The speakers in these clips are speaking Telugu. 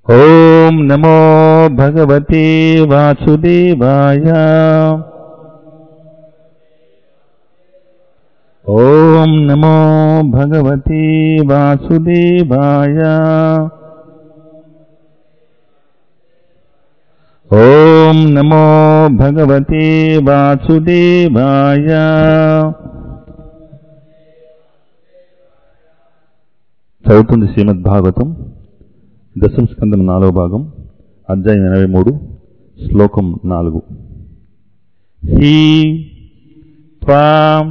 ॐ नमो भगवते वासुदेवाय ॐ नमो भगवते वासुदेवाय ॐ नमो भगवते वासुदेवाय చదువుతుంది శ్రీమద్ భాగవతం దశమ స్కందం నాలుగో భాగం అధ్యాయం ఎనభై మూడు శ్లోకం నాలుగు హీ త్వాం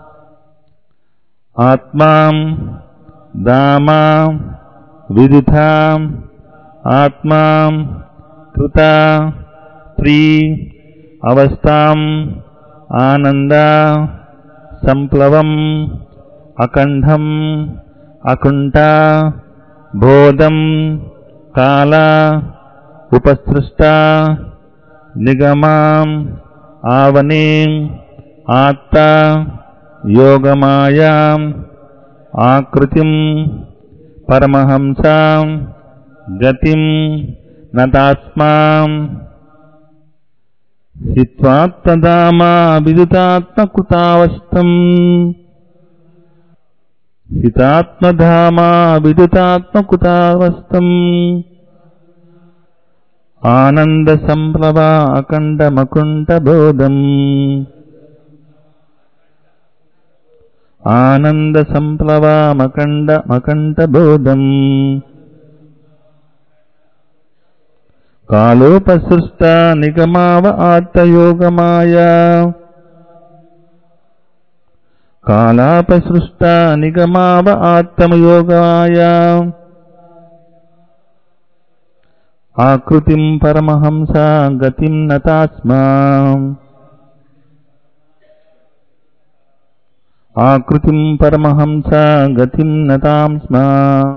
ఆత్మాం దామా విదుధాం ఆత్మాం కృత ప్రీ అవస్థాం ఆనంద సంప్లవం అఖండం అకుంఠ బోధం కాల ఉపసృష్ట నిగమాం ఆవనే ఆత్త యోగమాయాం ఆకృతిం పరమహంసాం గతిం నతాత్మాం హిత్వాత్తదామా విదుతాత్మకృతావస్థం హితాత్మధామా విదుతాత్మకృతావస్థం ఆనంద సంప్లవ అఖండమకుంఠ బోధం ఆనంద సంప్లవమకండ మకంఠ బోధం కాలోపసృష్ట నిగమావ ఆత్మయోగమాయా కాలాపసృష్ట నిగమావ ఆత్మయోగాయ ఆకృతిం పరమహంస గతిం నతాస్మా ఆకృతిం పరమహంస గతిం నతాం స్మా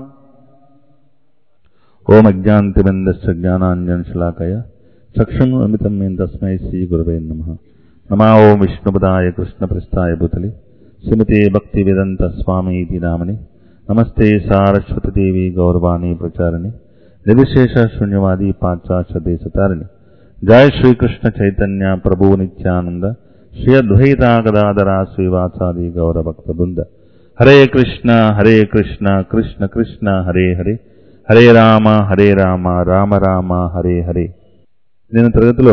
ఓం అజ్ఞాంతిబంధస్య జ్ఞానాంజనశలాకయ చక్షుం అమితం మేం తస్మై శ్రీ గురవే నమ నమా ఓం విష్ణుపదాయ కృష్ణప్రస్థాయ భూతలి శ్రీమతే భక్తి వేదంత స్వామి ఇది నామని నమస్తే సారస్వతదేవి గౌరవాణి ప్రచారిణి నిర్విశేష శూన్యవాది పాశ్చాత్య దేశతారిణి జయ శ్రీకృష్ణ చైతన్య ప్రభు నిత్యానంద శ్రీ అద్వైతా గదాధర శ్రీవాసాది గౌరభక్త బృంద హరే కృష్ణ హరే కృష్ణ కృష్ణ కృష్ణ హరే హరే హరే రామ హరే రామ రామ రామ హరే హరే నేను తరగతిలో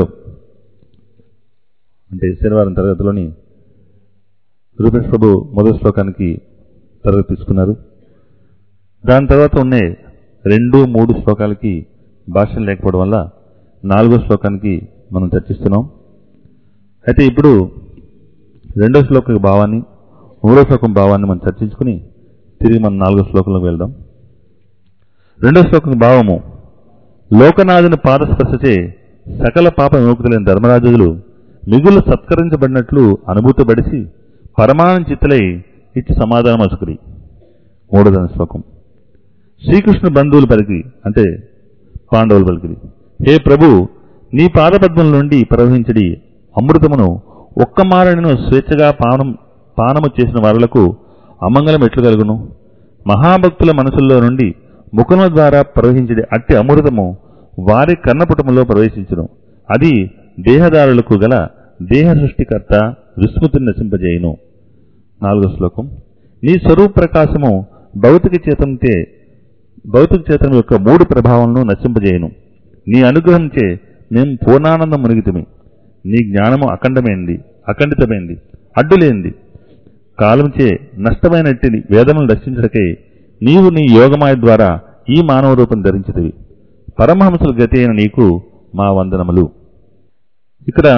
అంటే శనివారం తరగతిలోని రూపేష్ ప్రభు మొదటి శ్లోకానికి తరగతి తీసుకున్నారు దాని తర్వాత ఉండే రెండు మూడు శ్లోకాలకి భాషలు లేకపోవడం వల్ల నాలుగో శ్లోకానికి మనం చర్చిస్తున్నాం అయితే ఇప్పుడు రెండో శ్లోక భావాన్ని మూడో శ్లోకం భావాన్ని మనం చర్చించుకుని తిరిగి మనం నాలుగో శ్లోకంలోకి వెళ్దాం రెండో శ్లోకం భావము లోకనాథుని పాదస్పర్శచే సకల పాప విముక్తులైన ధర్మరాజులు మిగులు సత్కరించబడినట్లు అనుభూతపడిసి పరమానం చిత్తలై ఇచ్చి సమాధానం అసుకురి మూడోదన శ్లోకం శ్రీకృష్ణ బంధువులు పలికి అంటే పాండవులు పలికిరి హే ప్రభు నీ పాదపద్మల నుండి ప్రవహించడి అమృతమును ఒక్క మారణను స్వేచ్ఛగా పానం పానము చేసిన వారులకు అమంగళం ఎట్లు కలుగును మహాభక్తుల మనసుల్లో నుండి ముఖముల ద్వారా ప్రవహించడి అట్టి అమృతము వారి కన్నపుటములో ప్రవేశించును అది దేహదారులకు గల దేహ సృష్టికర్త విస్మృతిని నశింపజేయును నాలుగో శ్లోకం నీ స్వరూప ప్రకాశము భౌతిక చేతంతే భౌతిక చేతం యొక్క మూడు ప్రభావాలను నశింపజేయును నీ అనుగ్రహంచే మేము పూర్ణానందం మునిగితిమి నీ జ్ఞానము అఖండమైంది అఖండితమైంది అడ్డులేంది కాలంచే నష్టమైనట్టి వేదములను రక్షించడకై నీవు నీ యోగమాయ ద్వారా ఈ మానవ రూపం ధరించితివి పరమహంసల గతి అయిన నీకు మా వందనములు ఇక్కడ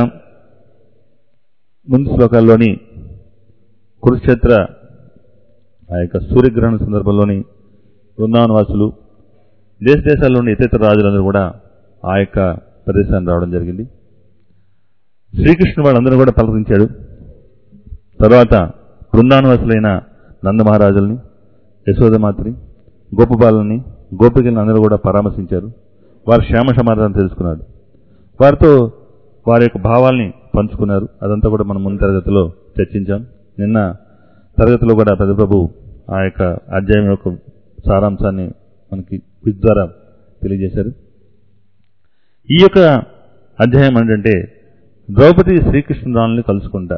ముందు శ్లోకాల్లోని కురుక్షేత్ర ఆ యొక్క సూర్యగ్రహణ సందర్భంలోని బృందావనవాసులు దేశ దేశాల్లోని ఇతర రాజులందరూ కూడా ఆ యొక్క ప్రదేశాన్ని రావడం జరిగింది శ్రీకృష్ణుడు వాళ్ళందరూ కూడా పలకరించాడు తర్వాత బృందావనవాసులైన నందమహారాజుల్ని యశోదమాత్రి గోపబాలని గోపికలను అందరూ కూడా పరామర్శించారు వారి క్షేమ సమాధానం తెలుసుకున్నాడు వారితో వారి యొక్క భావాల్ని పంచుకున్నారు అదంతా కూడా మనం ముందు తరగతిలో చర్చించాం నిన్న తరగతిలో కూడా పెద్దప్రభు ఆ యొక్క అధ్యాయం యొక్క సారాంశాన్ని మనకి క్విజ్ ద్వారా తెలియజేశారు ఈ యొక్క అధ్యాయం ఏంటంటే ద్రౌపది శ్రీకృష్ణురాలని కలుసుకుంటా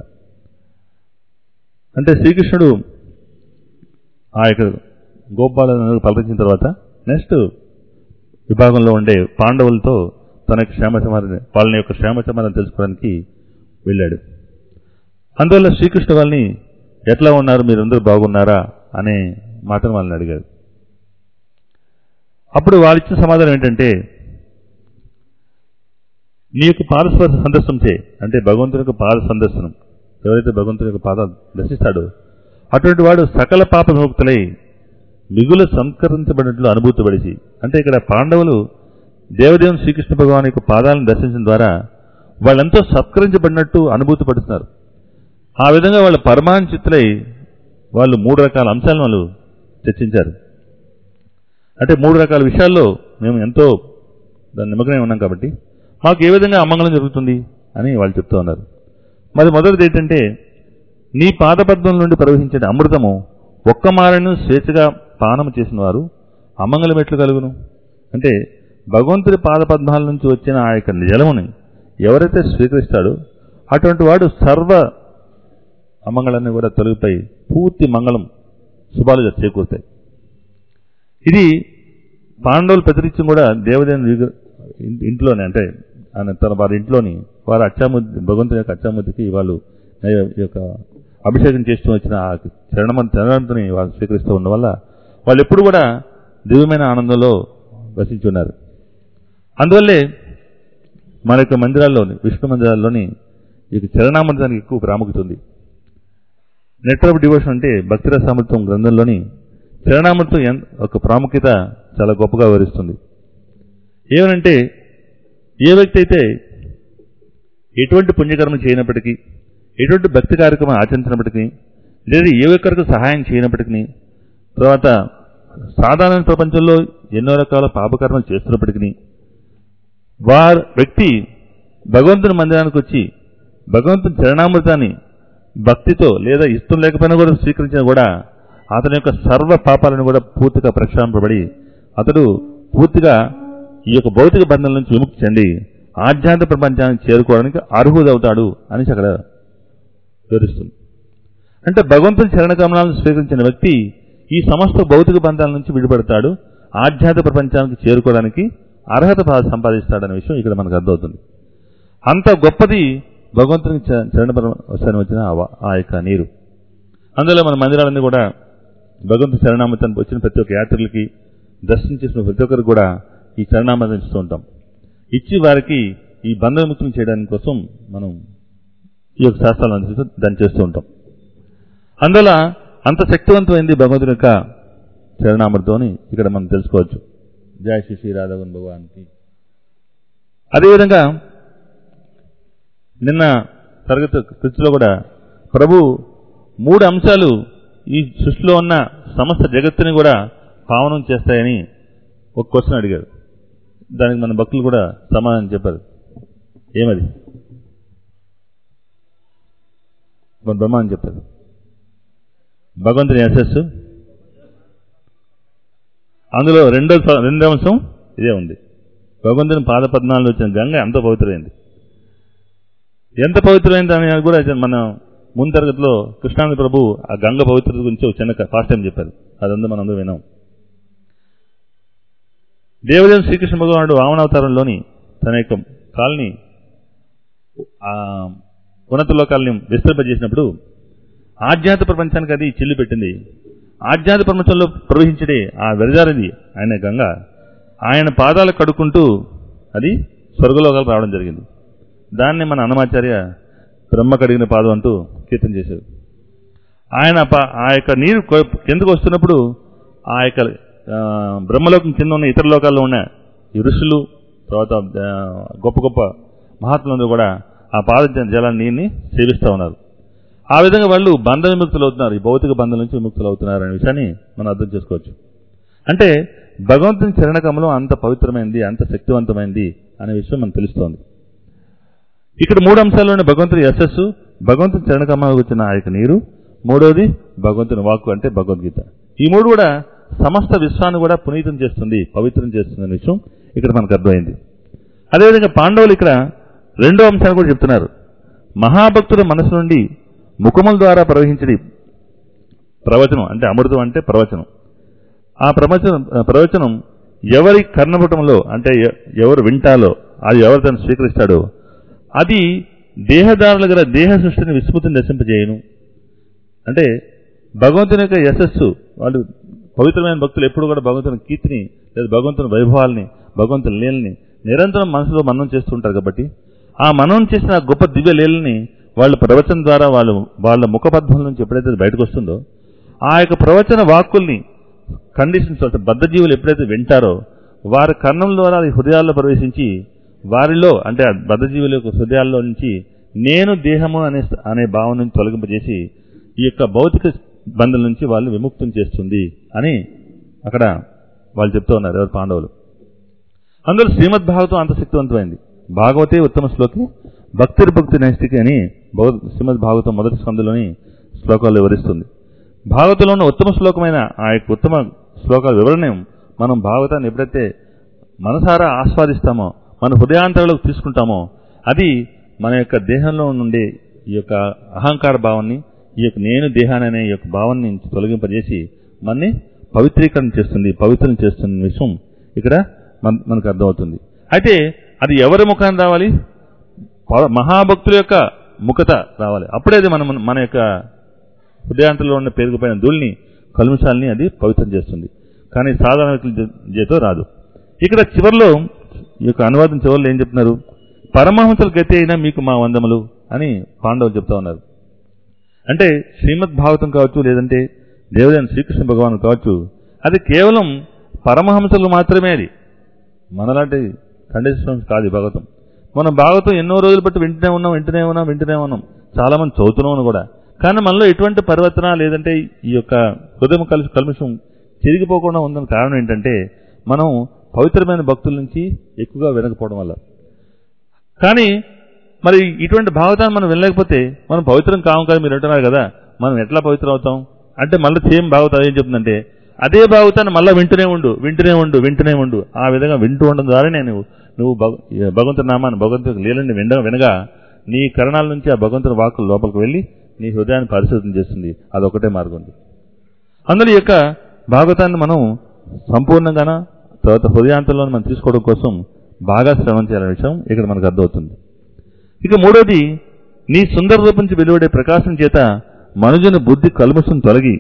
అంటే శ్రీకృష్ణుడు ఆ యొక్క గోపాలను పలకరించిన తర్వాత నెక్స్ట్ విభాగంలో ఉండే పాండవులతో తన యొక్క క్షేమ సమాధానం వాళ్ళని యొక్క క్షేమ సమాధానం తెలుసుకోవడానికి వెళ్ళాడు అందువల్ల శ్రీకృష్ణ వాళ్ళని ఎట్లా ఉన్నారు మీరందరూ బాగున్నారా అనే మాటను వాళ్ళని అడిగారు అప్పుడు వాళ్ళు ఇచ్చిన సమాధానం ఏంటంటే నీ యొక్క పాదస్పర్శ సందర్శనం చే అంటే భగవంతుని యొక్క పాద సందర్శనం ఎవరైతే భగవంతుని యొక్క పాదాలు దర్శిస్తాడో అటువంటి వాడు సకల పాప విముక్తులై మిగులు సంస్కరించబడినట్లు అనుభూతి పడిచి అంటే ఇక్కడ పాండవులు దేవదేవుని శ్రీకృష్ణ భగవాన్ యొక్క పాదాలను దర్శించడం ద్వారా వాళ్ళెంతో సత్కరించబడినట్టు అనుభూతి పడుతున్నారు ఆ విధంగా వాళ్ళ పరమాంచితులై వాళ్ళు మూడు రకాల అంశాలను వాళ్ళు చర్చించారు అంటే మూడు రకాల విషయాల్లో మేము ఎంతో దాని నిమగ్నమై ఉన్నాం కాబట్టి మాకు ఏ విధంగా అమంగళం జరుగుతుంది అని వాళ్ళు చెప్తూ ఉన్నారు మరి మొదటిది ఏంటంటే నీ పాదపద్మం నుండి ప్రవహించే అమృతము ఒక్క మారను స్వేచ్ఛగా పానము చేసిన వారు అమంగళం ఎట్లు కలుగును అంటే భగవంతుడి పాదపద్మాల నుంచి వచ్చిన ఆ యొక్క జలముని ఎవరైతే స్వీకరిస్తాడో అటువంటి వాడు సర్వ అమంగళాన్ని కూడా తొలగిపోయి పూర్తి మంగళం శుభాలుగా చేకూరుతాయి ఇది పాండవులు ప్రతినిత్యం కూడా దేవదేవుని విగ్ర- ఇన్- ఇంట్లోనే అంటే ఆయన తన వారి ఇంట్లోని వారి అచ్చాముద్ది భగవంతుని యొక్క అచ్చాముద్దికి వాళ్ళు నై- ఈ యొక్క అభిషేకం చేస్తూ వచ్చిన ఆ చరణమ చరణాన్ని వారు స్వీకరిస్తూ ఉన్న వల్ల వాళ్ళు ఎప్పుడు కూడా దివ్యమైన ఆనందంలో వసించి ఉన్నారు అందువల్లే మన యొక్క మందిరాల్లోని విష్ణు మందిరాల్లోని ఈ యొక్క చరణామృతానికి ఎక్కువ ప్రాముఖ్యత ఉంది నెట్వర్ ఆఫ్ డివోషన్ అంటే భక్తిర సామర్థ్యం గ్రంథంలోని చరణామృతం ఎన్- ఒక ప్రాముఖ్యత చాలా గొప్పగా వివరిస్తుంది ఏమనంటే ఏ వ్యక్తి అయితే ఎటువంటి పుణ్యకర్మ చేయనప్పటికీ ఎటువంటి భక్తి కార్యక్రమం ఆచరించినప్పటికీ లేదా ఏ ఒక్కరికి సహాయం చేయనప్పటికీ తర్వాత సాధారణ ప్రపంచంలో ఎన్నో రకాల పాపకర్మలు చేస్తున్నప్పటికీ వారు వ్యక్తి భగవంతుని మందిరానికి వచ్చి భగవంతుని చరణామృతాన్ని భక్తితో లేదా ఇష్టం లేకపోయినా కూడా స్వీకరించినా కూడా అతని యొక్క సర్వ పాపాలను కూడా పూర్తిగా ప్రక్షాళింపబడి అతడు పూర్తిగా ఈ యొక్క భౌతిక బంధం నుంచి విముక్తి చెంది ఆధ్యాత్మిక ప్రపంచానికి చేరుకోవడానికి అర్హుడవుతాడు అని అక్కడ వివరిస్తుంది అంటే భగవంతుని చరణ కమలాలను స్వీకరించిన వ్యక్తి ఈ సమస్త భౌతిక బంధాల నుంచి విడిపడతాడు ఆధ్యాత్మిక ప్రపంచానికి చేరుకోవడానికి అర్హత పా- సంపాదిస్తాడనే విషయం ఇక్కడ మనకు అర్థమవుతుంది అంత గొప్పది భగవంతునికి చ- చరణ పరమశాన్ని వచ్చిన ఆ వా- ఆ యొక్క నీరు అందులో మన మందిరాలన్నీ కూడా భగవంతు చరణామృతానికి వచ్చిన ప్రతి ఒక్క యాత్రికులకి దర్శనం చేసిన ప్రతి ఒక్కరికి కూడా ఈ చరణామృతం ఇస్తూ ఉంటాం ఇచ్చి వారికి ఈ బంధ విముక్తులు చేయడానికి కోసం మనం ఈ యొక్క శాస్త్రాలను అనుసరిస్తూ దాన్ని చేస్తూ ఉంటాం అందువల్ల అంత శక్తివంతమైంది భగవంతుని యొక్క చరణామృతం అని ఇక్కడ మనం తెలుసుకోవచ్చు జయ శ్రీ శ్రీ రాధవన్ భగవాన్కి అదేవిధంగా నిన్న తరగతి కృతిలో కూడా ప్రభు మూడు అంశాలు ఈ సృష్టిలో ఉన్న సమస్త జగత్తుని కూడా పావనం చేస్తాయని ఒక క్వశ్చన్ అడిగారు దానికి మన భక్తులు కూడా సమాధానం చెప్పారు ఏమది మన బ్రహ్మ అని చెప్పారు భగవంతుని యశస్సు అందులో రెండో స- రెండో అంశం ఇదే ఉంది భగవంతుని పాద పద్నాలుగు వచ్చిన గంగ ఎంత పవిత్రమైంది ఎంత పవిత్రమైంది అని కూడా మన ముందు తరగతిలో కృష్ణానంద ప్రభు ఆ గంగ పవిత్రత గురించి ఒక చిన్న ఫాస్ట్ టైం చెప్పారు అదంతా మనం అందరూ వినాం దేవదేవుని శ్రీకృష్ణ భగవానుడు వామనావతారంలోని తన యొక్క కాల్ని ఆ ఉన్నత లోకాలని విస్తరింపజేసినప్పుడు ఆధ్యాత్మిక ప్రపంచానికి అది చిల్లు పెట్టింది ఆధ్యాత్మిక ప్రపంచంలో ప్రవహించడే ఆ వెరజారిది ఆయన గంగ ఆయన పాదాలు కడుక్కుంటూ అది స్వర్గలోకాలు రావడం జరిగింది దాన్ని మన అన్నమాచార్య బ్రహ్మ కడిగిన పాదం అంటూ కీర్తన చేశారు ఆయన ప- ఆ యొక్క నీరు కొ- కిందకు వస్తున్నప్పుడు ఆ యొక్క ఆ, బ్రహ్మలోకం కింద ఉన్న ఇతర లోకాల్లో ఉన్న ఈ ఋషులు తర్వాత ఆ, గొప్ప గొప్ప మహాత్ములందరూ కూడా ఆ పాద జ- జలాన్ని నీరుని సేవిస్తూ ఉన్నారు ఆ విధంగా వాళ్ళు బంధ విముక్తులు అవుతున్నారు ఈ భౌతిక బంధం నుంచి విముక్తులు అవుతున్నారు అనే విషయాన్ని మనం అర్థం చేసుకోవచ్చు అంటే భగవంతుని చరణకమలం అంత పవిత్రమైంది అంత శక్తివంతమైంది అనే విషయం మనకు తెలుస్తోంది ఇక్కడ మూడు అంశాల్లోనే భగవంతుని యశస్సు భగవంతుని చరణకమలకు వచ్చిన ఆ యొక్క నీరు మూడోది భగవంతుని వాక్కు అంటే భగవద్గీత ఈ మూడు కూడా సమస్త విశ్వాన్ని కూడా పునీతం చేస్తుంది పవిత్రం చేస్తుంది అనే విషయం ఇక్కడ మనకు అర్థమైంది అదేవిధంగా పాండవులు ఇక్కడ రెండో అంశాన్ని కూడా చెప్తున్నారు మహాభక్తుల మనసు నుండి ముఖముల ద్వారా ప్రవహించడి ప్రవచనం అంటే అమృతం అంటే ప్రవచనం ఆ ప్రవచనం ప్రవచనం ఎవరి కర్ణపుటంలో అంటే ఎ- ఎవరు వింటాలో అది ఎవరు దాన్ని స్వీకరిస్తాడో అది దేహదారుల గల దేహ సృష్టిని విస్మృతిని నశింపజేయను అంటే భగవంతుని యొక్క యశస్సు వాళ్ళు పవిత్రమైన భక్తులు ఎప్పుడు కూడా భగవంతుని కీర్తిని లేదా భగవంతుని వైభవాల్ని భగవంతుని లీలని నిరంతరం మనసులో మననం చేస్తుంటారు కాబట్టి ఆ మననం చేసిన ఆ గొప్ప దివ్య లీలని వాళ్ళ ప్రవచనం ద్వారా వాళ్ళు వాళ్ళ ముఖపద్మం నుంచి ఎప్పుడైతే అది బయటకు వస్తుందో ఆ యొక్క ప్రవచన వాక్కుల్ని కండిషన్స్ అంటే బద్ధజీవులు ఎప్పుడైతే వింటారో వారి కర్ణం ద్వారా అది హృదయాల్లో ప్రవేశించి వారిలో అంటే ఆ బద్ధజీవుల యొక్క హృదయాల్లో నుంచి నేను దేహము అనే అనే భావన నుంచి తొలగింపజేసి ఈ యొక్క భౌతిక బంధం నుంచి వాళ్ళు విముక్తం చేస్తుంది అని అక్కడ వాళ్ళు చెప్తూ ఉన్నారు ఎవరు పాండవులు అందులో శ్రీమద్ భాగవతం అంత శక్తివంతమైంది భాగవతే ఉత్తమ శ్లోకి భక్తిర్భక్తి నైష్టికి అని భగవద్ శ్రీమద్ భాగవతం మొదటి స్కందులోని శ్లోకాలు వివరిస్తుంది భాగవతంలో ఉన్న ఉత్తమ శ్లోకమైన ఆ యొక్క ఉత్తమ శ్లోకాల వివరణ మనం భాగవతాన్ని ఎప్పుడైతే మనసారా ఆస్వాదిస్తామో మన హృదయాంతరంలోకి తీసుకుంటామో అది మన యొక్క దేహంలో నుండే ఈ యొక్క అహంకార భావాన్ని ఈ యొక్క నేను దేహాన్ని అనే ఈ యొక్క భావాన్ని నుంచి తొలగింపజేసి మనని పవిత్రీకరణ చేస్తుంది పవిత్రం చేస్తున్న విషయం ఇక్కడ మన- మనకు అర్థమవుతుంది అయితే అది ఎవరి ముఖాన్ని రావాలి ప- మహాభక్తుల యొక్క ముఖత రావాలి అప్పుడే అది మన మన యొక్క హృదయాంతరంలో ఉన్న పేరుకుపోయిన ధూళిని కలుషాలని అది పవిత్రం చేస్తుంది కానీ సాధారణ వ్యక్తుల జే- చేతో రాదు ఇక్కడ చివరిలో ఈ యొక్క అనువాదం చివరిలో ఏం చెప్తున్నారు పరమహంసల గతి అయినా మీకు మా వందములు అని పాండవులు చెప్తా ఉన్నారు అంటే శ్రీమద్ భాగవతం కావచ్చు లేదంటే దేవదైన శ్రీకృష్ణ భగవాన్ కావచ్చు అది కేవలం పరమహంసలు మాత్రమే అది మనలాంటి కండిషన్స్ కాదు ఈ భాగవతం మనం భాగవతం ఎన్నో రోజులు బట్టి వింటూనే ఉన్నాం వింటూనే ఉన్నాం వింటూనే ఉన్నాం చాలా మంది చదువుతున్నాం కూడా కానీ మనలో ఎటువంటి పరివర్తన లేదంటే ఈ యొక్క హృదయం కలిసి కల్మషం చెరిగిపోకుండా ఉందని కారణం ఏంటంటే మనం పవిత్రమైన భక్తుల నుంచి ఎక్కువగా వినకపోవడం వల్ల కానీ మరి ఇటువంటి భావతాన్ని మనం వినలేకపోతే మనం పవిత్రం కాము కదా మీరు అంటున్నారు కదా మనం ఎట్లా పవిత్రం అవుతాం అంటే మళ్ళీ సేమ్ భాగవతం ఏం చెప్తుందంటే అదే భాగవతాన్ని మళ్ళీ వింటూనే ఉండు వింటూనే ఉండు వింటూనే ఉండు ఆ విధంగా వింటూ ఉండడం ద్వారా నేను నువ్వు భగ- భగవంతుని నామాన్ని భగవంతుని లీలని వినగా వినగా నీ కరణాల నుంచి ఆ భగవంతుని వాక్కులు లోపలికి వెళ్ళి నీ హృదయాన్ని పరిశోధన చేస్తుంది అదొకటే మార్గం ఉంది అందులో ఈ యొక్క భాగవతాన్ని మనం సంపూర్ణంగాన తర్వాత హృదయాంతంలో మనం తీసుకోవడం కోసం బాగా శ్రవణం చేయాలనే విషయం ఇక్కడ మనకు అర్థమవుతుంది ఇక మూడోది నీ సుందర రూపం నుంచి వెలువడే ప్రకాశం చేత మనుజుని బుద్ధి కల్మషం తొలగి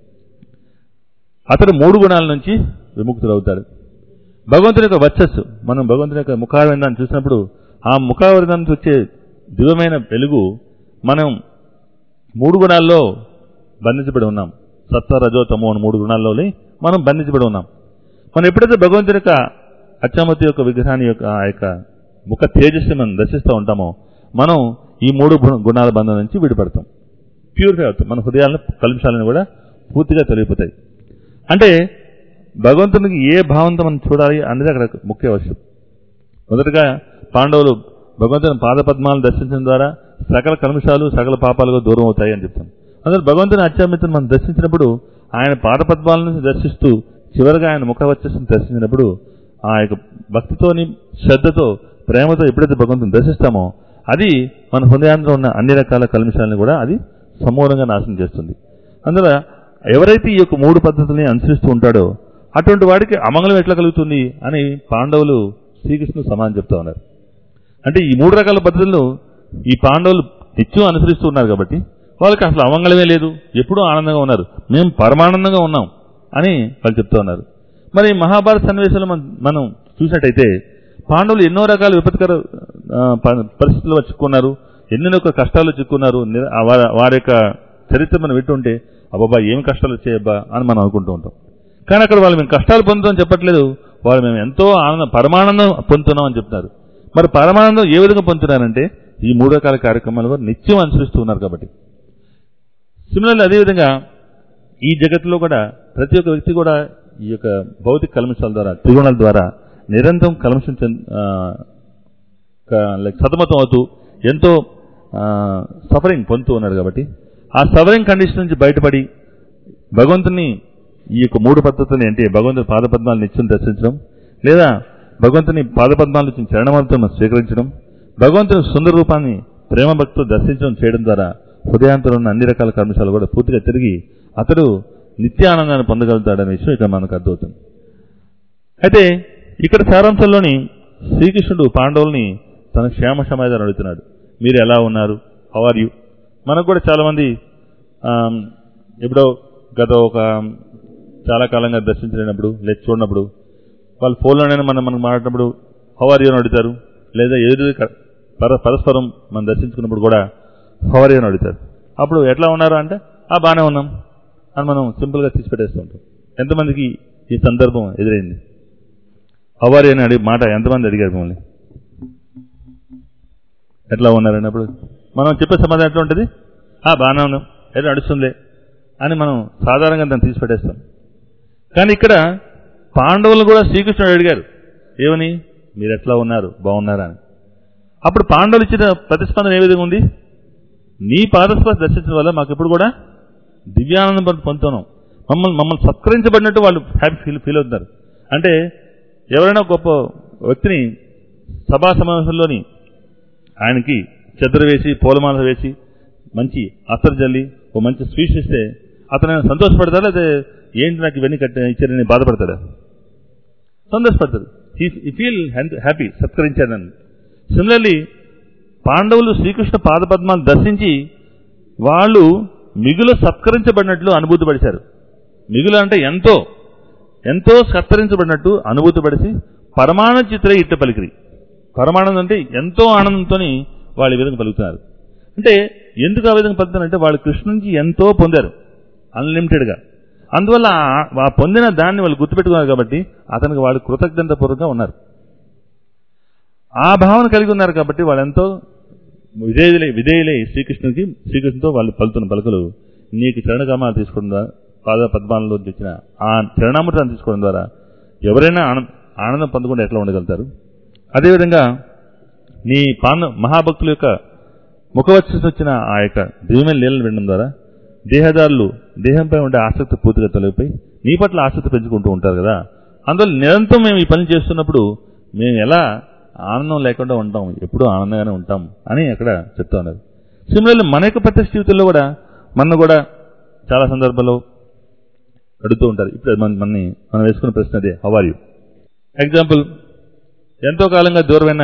అతడు మూడు గుణాల నుంచి విముక్తుడవుతాడు భగవంతుని యొక్క వర్చస్సు మనం భగవంతుని యొక్క ముఖారవిందాన్ని చూసినప్పుడు ఆ ముఖారవిందాన్ని నుంచి వచ్చే దివ్యమైన వెలుగు మనం మూడు గుణాల్లో బంధించబడి ఉన్నాం సత్వ రజో తమో అని మూడు గుణాల్లోని మనం బంధించబడి ఉన్నాం మనం ఎప్పుడైతే భగవంతుని యొక్క అచ్చామతి యొక్క విగ్రహాన్ని యొక్క ఆ యొక్క ముఖ తేజస్సుని మనం దర్శిస్తూ ఉంటామో మనం ఈ మూడు గుణ- గుణాల బంధం నుంచి విడిపడతాం ప్యూరిఫై అవుతాం మన హృదయాలను కలుషాలను కూడా పూర్తిగా తొలగిపోతాయి అంటే భగవంతునికి ఏ భావంతో మనం చూడాలి అనేది అక్కడ ముఖ్య అవసరం మొదటగా పాండవులు భగవంతుని పాదపద్మాలను దర్శించడం ద్వారా సకల కల్మషాలు సకల పాపాలుగా దూరం అవుతాయి అని చెప్తాం అందులో భగవంతుని అత్యామితను మనం దర్శించినప్పుడు ఆయన పాదపద్మాలను దర్శిస్తూ చివరిగా ఆయన ముఖ వచ్చేసి దర్శించినప్పుడు ఆ యొక్క భక్తితోని శ్రద్ధతో ప్రేమతో ఎప్పుడైతే భగవంతుని దర్శిస్తామో అది మన హృదయాంలో ఉన్న అన్ని రకాల కల్మషాలను కూడా అది సమూలంగా నాశనం చేస్తుంది అందువల్ల ఎవరైతే ఈ యొక్క మూడు పద్ధతుల్ని అనుసరిస్తూ ఉంటాడో అటువంటి వాడికి అమంగళం ఎట్లా కలుగుతుంది అని పాండవులు శ్రీకృష్ణుడు సమానం చెప్తా ఉన్నారు అంటే ఈ మూడు రకాల పద్ధతులను ఈ పాండవులు నిత్యం అనుసరిస్తూ ఉన్నారు కాబట్టి వాళ్ళకి అసలు అమంగళమే లేదు ఎప్పుడూ ఆనందంగా ఉన్నారు మేము పరమానందంగా ఉన్నాం అని వాళ్ళు చెప్తూ ఉన్నారు మరి మహాభారత సన్నివేశంలో మనం మనం చూసినట్టయితే పాండవులు ఎన్నో రకాల విపత్కర ఆ, ప- పరిస్థితుల్లో చిక్కున్నారు ఎన్నెన్నో కష్టాలు చిక్కున్నారు నిర- ఆ వారి- వారి యొక్క చరిత్ర మనం వింటుంటే అబ్బాబా ఏమి కష్టాలు వచ్చాయబ్బా అని మనం అనుకుంటూ ఉంటాం కానీ అక్కడ వాళ్ళు మేము కష్టాలు పొందుతాం చెప్పట్లేదు వాళ్ళు మేము ఎంతో ఆనందం పరమానందం పొందుతున్నాం అని చెప్తున్నారు మరి పరమానందం ఏ విధంగా పొందుతున్నారంటే ఈ మూడు రకాల కార్యక్రమాలు వారు నిత్యం అనుసరిస్తూ ఉన్నారు కాబట్టి సిమిలర్లీ అదేవిధంగా ఈ జగత్తులో కూడా ప్రతి ఒక్క వ్యక్తి కూడా ఈ యొక్క భౌతిక కల్మషాల ద్వారా త్రిగుణాల ద్వారా నిరంతరం కల్మషం చెంద ఆ, క- లైక్ సతమతం అవుతూ ఎంతో సఫరింగ్ పొందుతూ ఉన్నారు కాబట్టి ఆ సఫరింగ్ కండిషన్ నుంచి బయటపడి భగవంతుని ఈ యొక్క మూడు పద్ధతుల్ని అంటే భగవంతుని పాదపద్మాలు నిత్యం దర్శించడం లేదా భగవంతుని పాదపద్మాలు ఇచ్చిన చరణమాలతో మనం స్వీకరించడం భగవంతుని సుందర రూపాన్ని ప్రేమ భక్తులు దర్శించడం చేయడం ద్వారా హృదయాంతరం ఉన్న అన్ని రకాల కర్మశాలు కూడా పూర్తిగా తిరిగి అతడు నిత్యానందాన్ని పొందగలుగుతాడనే విషయం ఇక్కడ మనకు అర్థమవుతుంది అయితే ఇక్కడ సారాంశంలోని శ్రీకృష్ణుడు పాండవుల్ని తన క్షేమ సమాధానం అడుగుతున్నాడు మీరు ఎలా ఉన్నారు హౌ ఆర్ యూ మనకు కూడా చాలా మంది ఆమ్, ఎప్పుడో గత ఒక చాలా కాలంగా దర్శించలేనప్పుడు లేదా చూడనప్పుడు వాళ్ళు ఫోన్లోనైనా మనం మనం మాట్లాడినప్పుడు హౌ ఆర్ యూ అని అడుగుతారు లేదా ఏదో క- పర- పరస్పరం మనం దర్శించుకున్నప్పుడు కూడా హౌ ఆర్ యూ అని అడుగుతారు అప్పుడు ఎట్లా ఉన్నారు అంటే ఆ బాగానే ఉన్నాం అని మనం సింపుల్గా తీసి పెట్టేస్తూ ఉంటాం ఎంతమందికి ఈ సందర్భం ఎదురైంది హౌ ఆర్ యూ అని అడిగి మాట ఎంతమంది అడిగారు మిమ్మల్ని ఎట్లా ఉన్నారన్నప్పుడు మనం చెప్పే సమాధానం ఎట్లా ఉంటుంది ఆ బాగానే ఉన్నాం ఏదో నడుస్తుందిలే అని మనం సాధారణంగా దాన్ని తీసి పెట్టేస్తాం కానీ ఇక్కడ పాండవులు కూడా శ్రీకృష్ణుడు అడిగారు ఏమని మీరు ఎట్లా ఉన్నారు బాగున్నారా అని అప్పుడు పాండవులు ఇచ్చిన ప్రతిస్పందన ఏ విధంగా ఉంది నీ పాదస్పర్శ దర్శించడం వల్ల మాకు ఎప్పుడు కూడా దివ్యానందం పొందు- పొందుతున్నాం మమ్మల్ని మమ్మల్ని సత్కరించబడినట్టు వాళ్ళు హ్యాపీ ఫీల్ ఫీల్ అవుతున్నారు అంటే ఎవరైనా గొప్ప వ్యక్తిని సభా సమావేశంలోని ఆయనకి చెద్దరు వేసి పూలమాల వేసి మంచి అత్తరు జల్లి ఓ మంచి స్వీట్స్ ఇస్తే అతను ఏమైనా సంతోషపడతాడా లేదా ఏంటి నాకు ఇవన్నీ కట్టి ఇచ్చారని బాధపడతాడా సంతోషపడతాడు ఈ ఫీల్ హ్యాపీ సత్కరించాడని సిమిలర్లీ పాండవులు శ్రీకృష్ణ పాదపద్మాలు దర్శించి వాళ్ళు మిగులు సత్కరించబడినట్లు అనుభూతి పడిచారు మిగులు అంటే ఎంతో ఎంతో సత్కరించబడినట్టు అనుభూతి పడిసి పరమాణ చిత్ర ఇట్ట పలికిరి పరమానందం అంటే ఎంతో ఆనందంతో వాళ్ళు ఈ విధంగా పలుకుతున్నారు అంటే ఎందుకు ఆ విధంగా పలుకుతారంటే వాళ్ళు కృష్ణ నుంచి ఎంతో పొందారు అన్లిమిటెడ్గా అందువల్ల ఆ- ఆ పొందిన దాన్ని వాళ్ళు గుర్తుపెట్టుకున్నారు కాబట్టి అతనికి వాళ్ళు కృతజ్ఞతాపూర్వకంగా ఉన్నారు ఆ భావన కలిగి ఉన్నారు కాబట్టి వాళ్ళు ఎంతో విధేయులై విధేయులై శ్రీకృష్ణునికి శ్రీకృష్ణుతో వాళ్ళు పలుతున్న పలుకులు నీకు చరణకామాలు తీసుకోవడం ద్వారా పాద పద్మాలలో తెచ్చిన ఆ చరణామృతాన్ని తీసుకోవడం ద్వారా ఎవరైనా ఆనంద ఆనందం పొందకుండా ఎట్లా ఉండగలుగుతారు అదేవిధంగా నీ పాన మహాభక్తుల యొక్క ముఖవచ్చ వచ్చిన ఆ యొక్క దివ్యమైన లీలలు వినడం ద్వారా దేహదారులు దేహంపై ఉండే ఆసక్తి పూర్తిగా తొలగిపోయి నీ పట్ల ఆసక్తి పెంచుకుంటూ ఉంటారు కదా అందువల్ల నిరంతరం మేము ఈ పని చేస్తున్నప్పుడు మేము ఎలా ఆనందం లేకుండా ఉంటాం ఎప్పుడూ ఆనందంగానే ఉంటాం అని అక్కడ చెప్తా ఉన్నారు సిమిలర్లీ మన యొక్క ప్రత్యక్ష జీవితంలో కూడా మన కూడా చాలా సందర్భాల్లో అడుగుతూ ఉంటారు ఇప్పుడు మన మనని మనం వేసుకున్న ప్రశ్న అదే హౌ ఆర్ యూ ఎగ్జాంపుల్ ఎంతో కాలంగా దూరమైన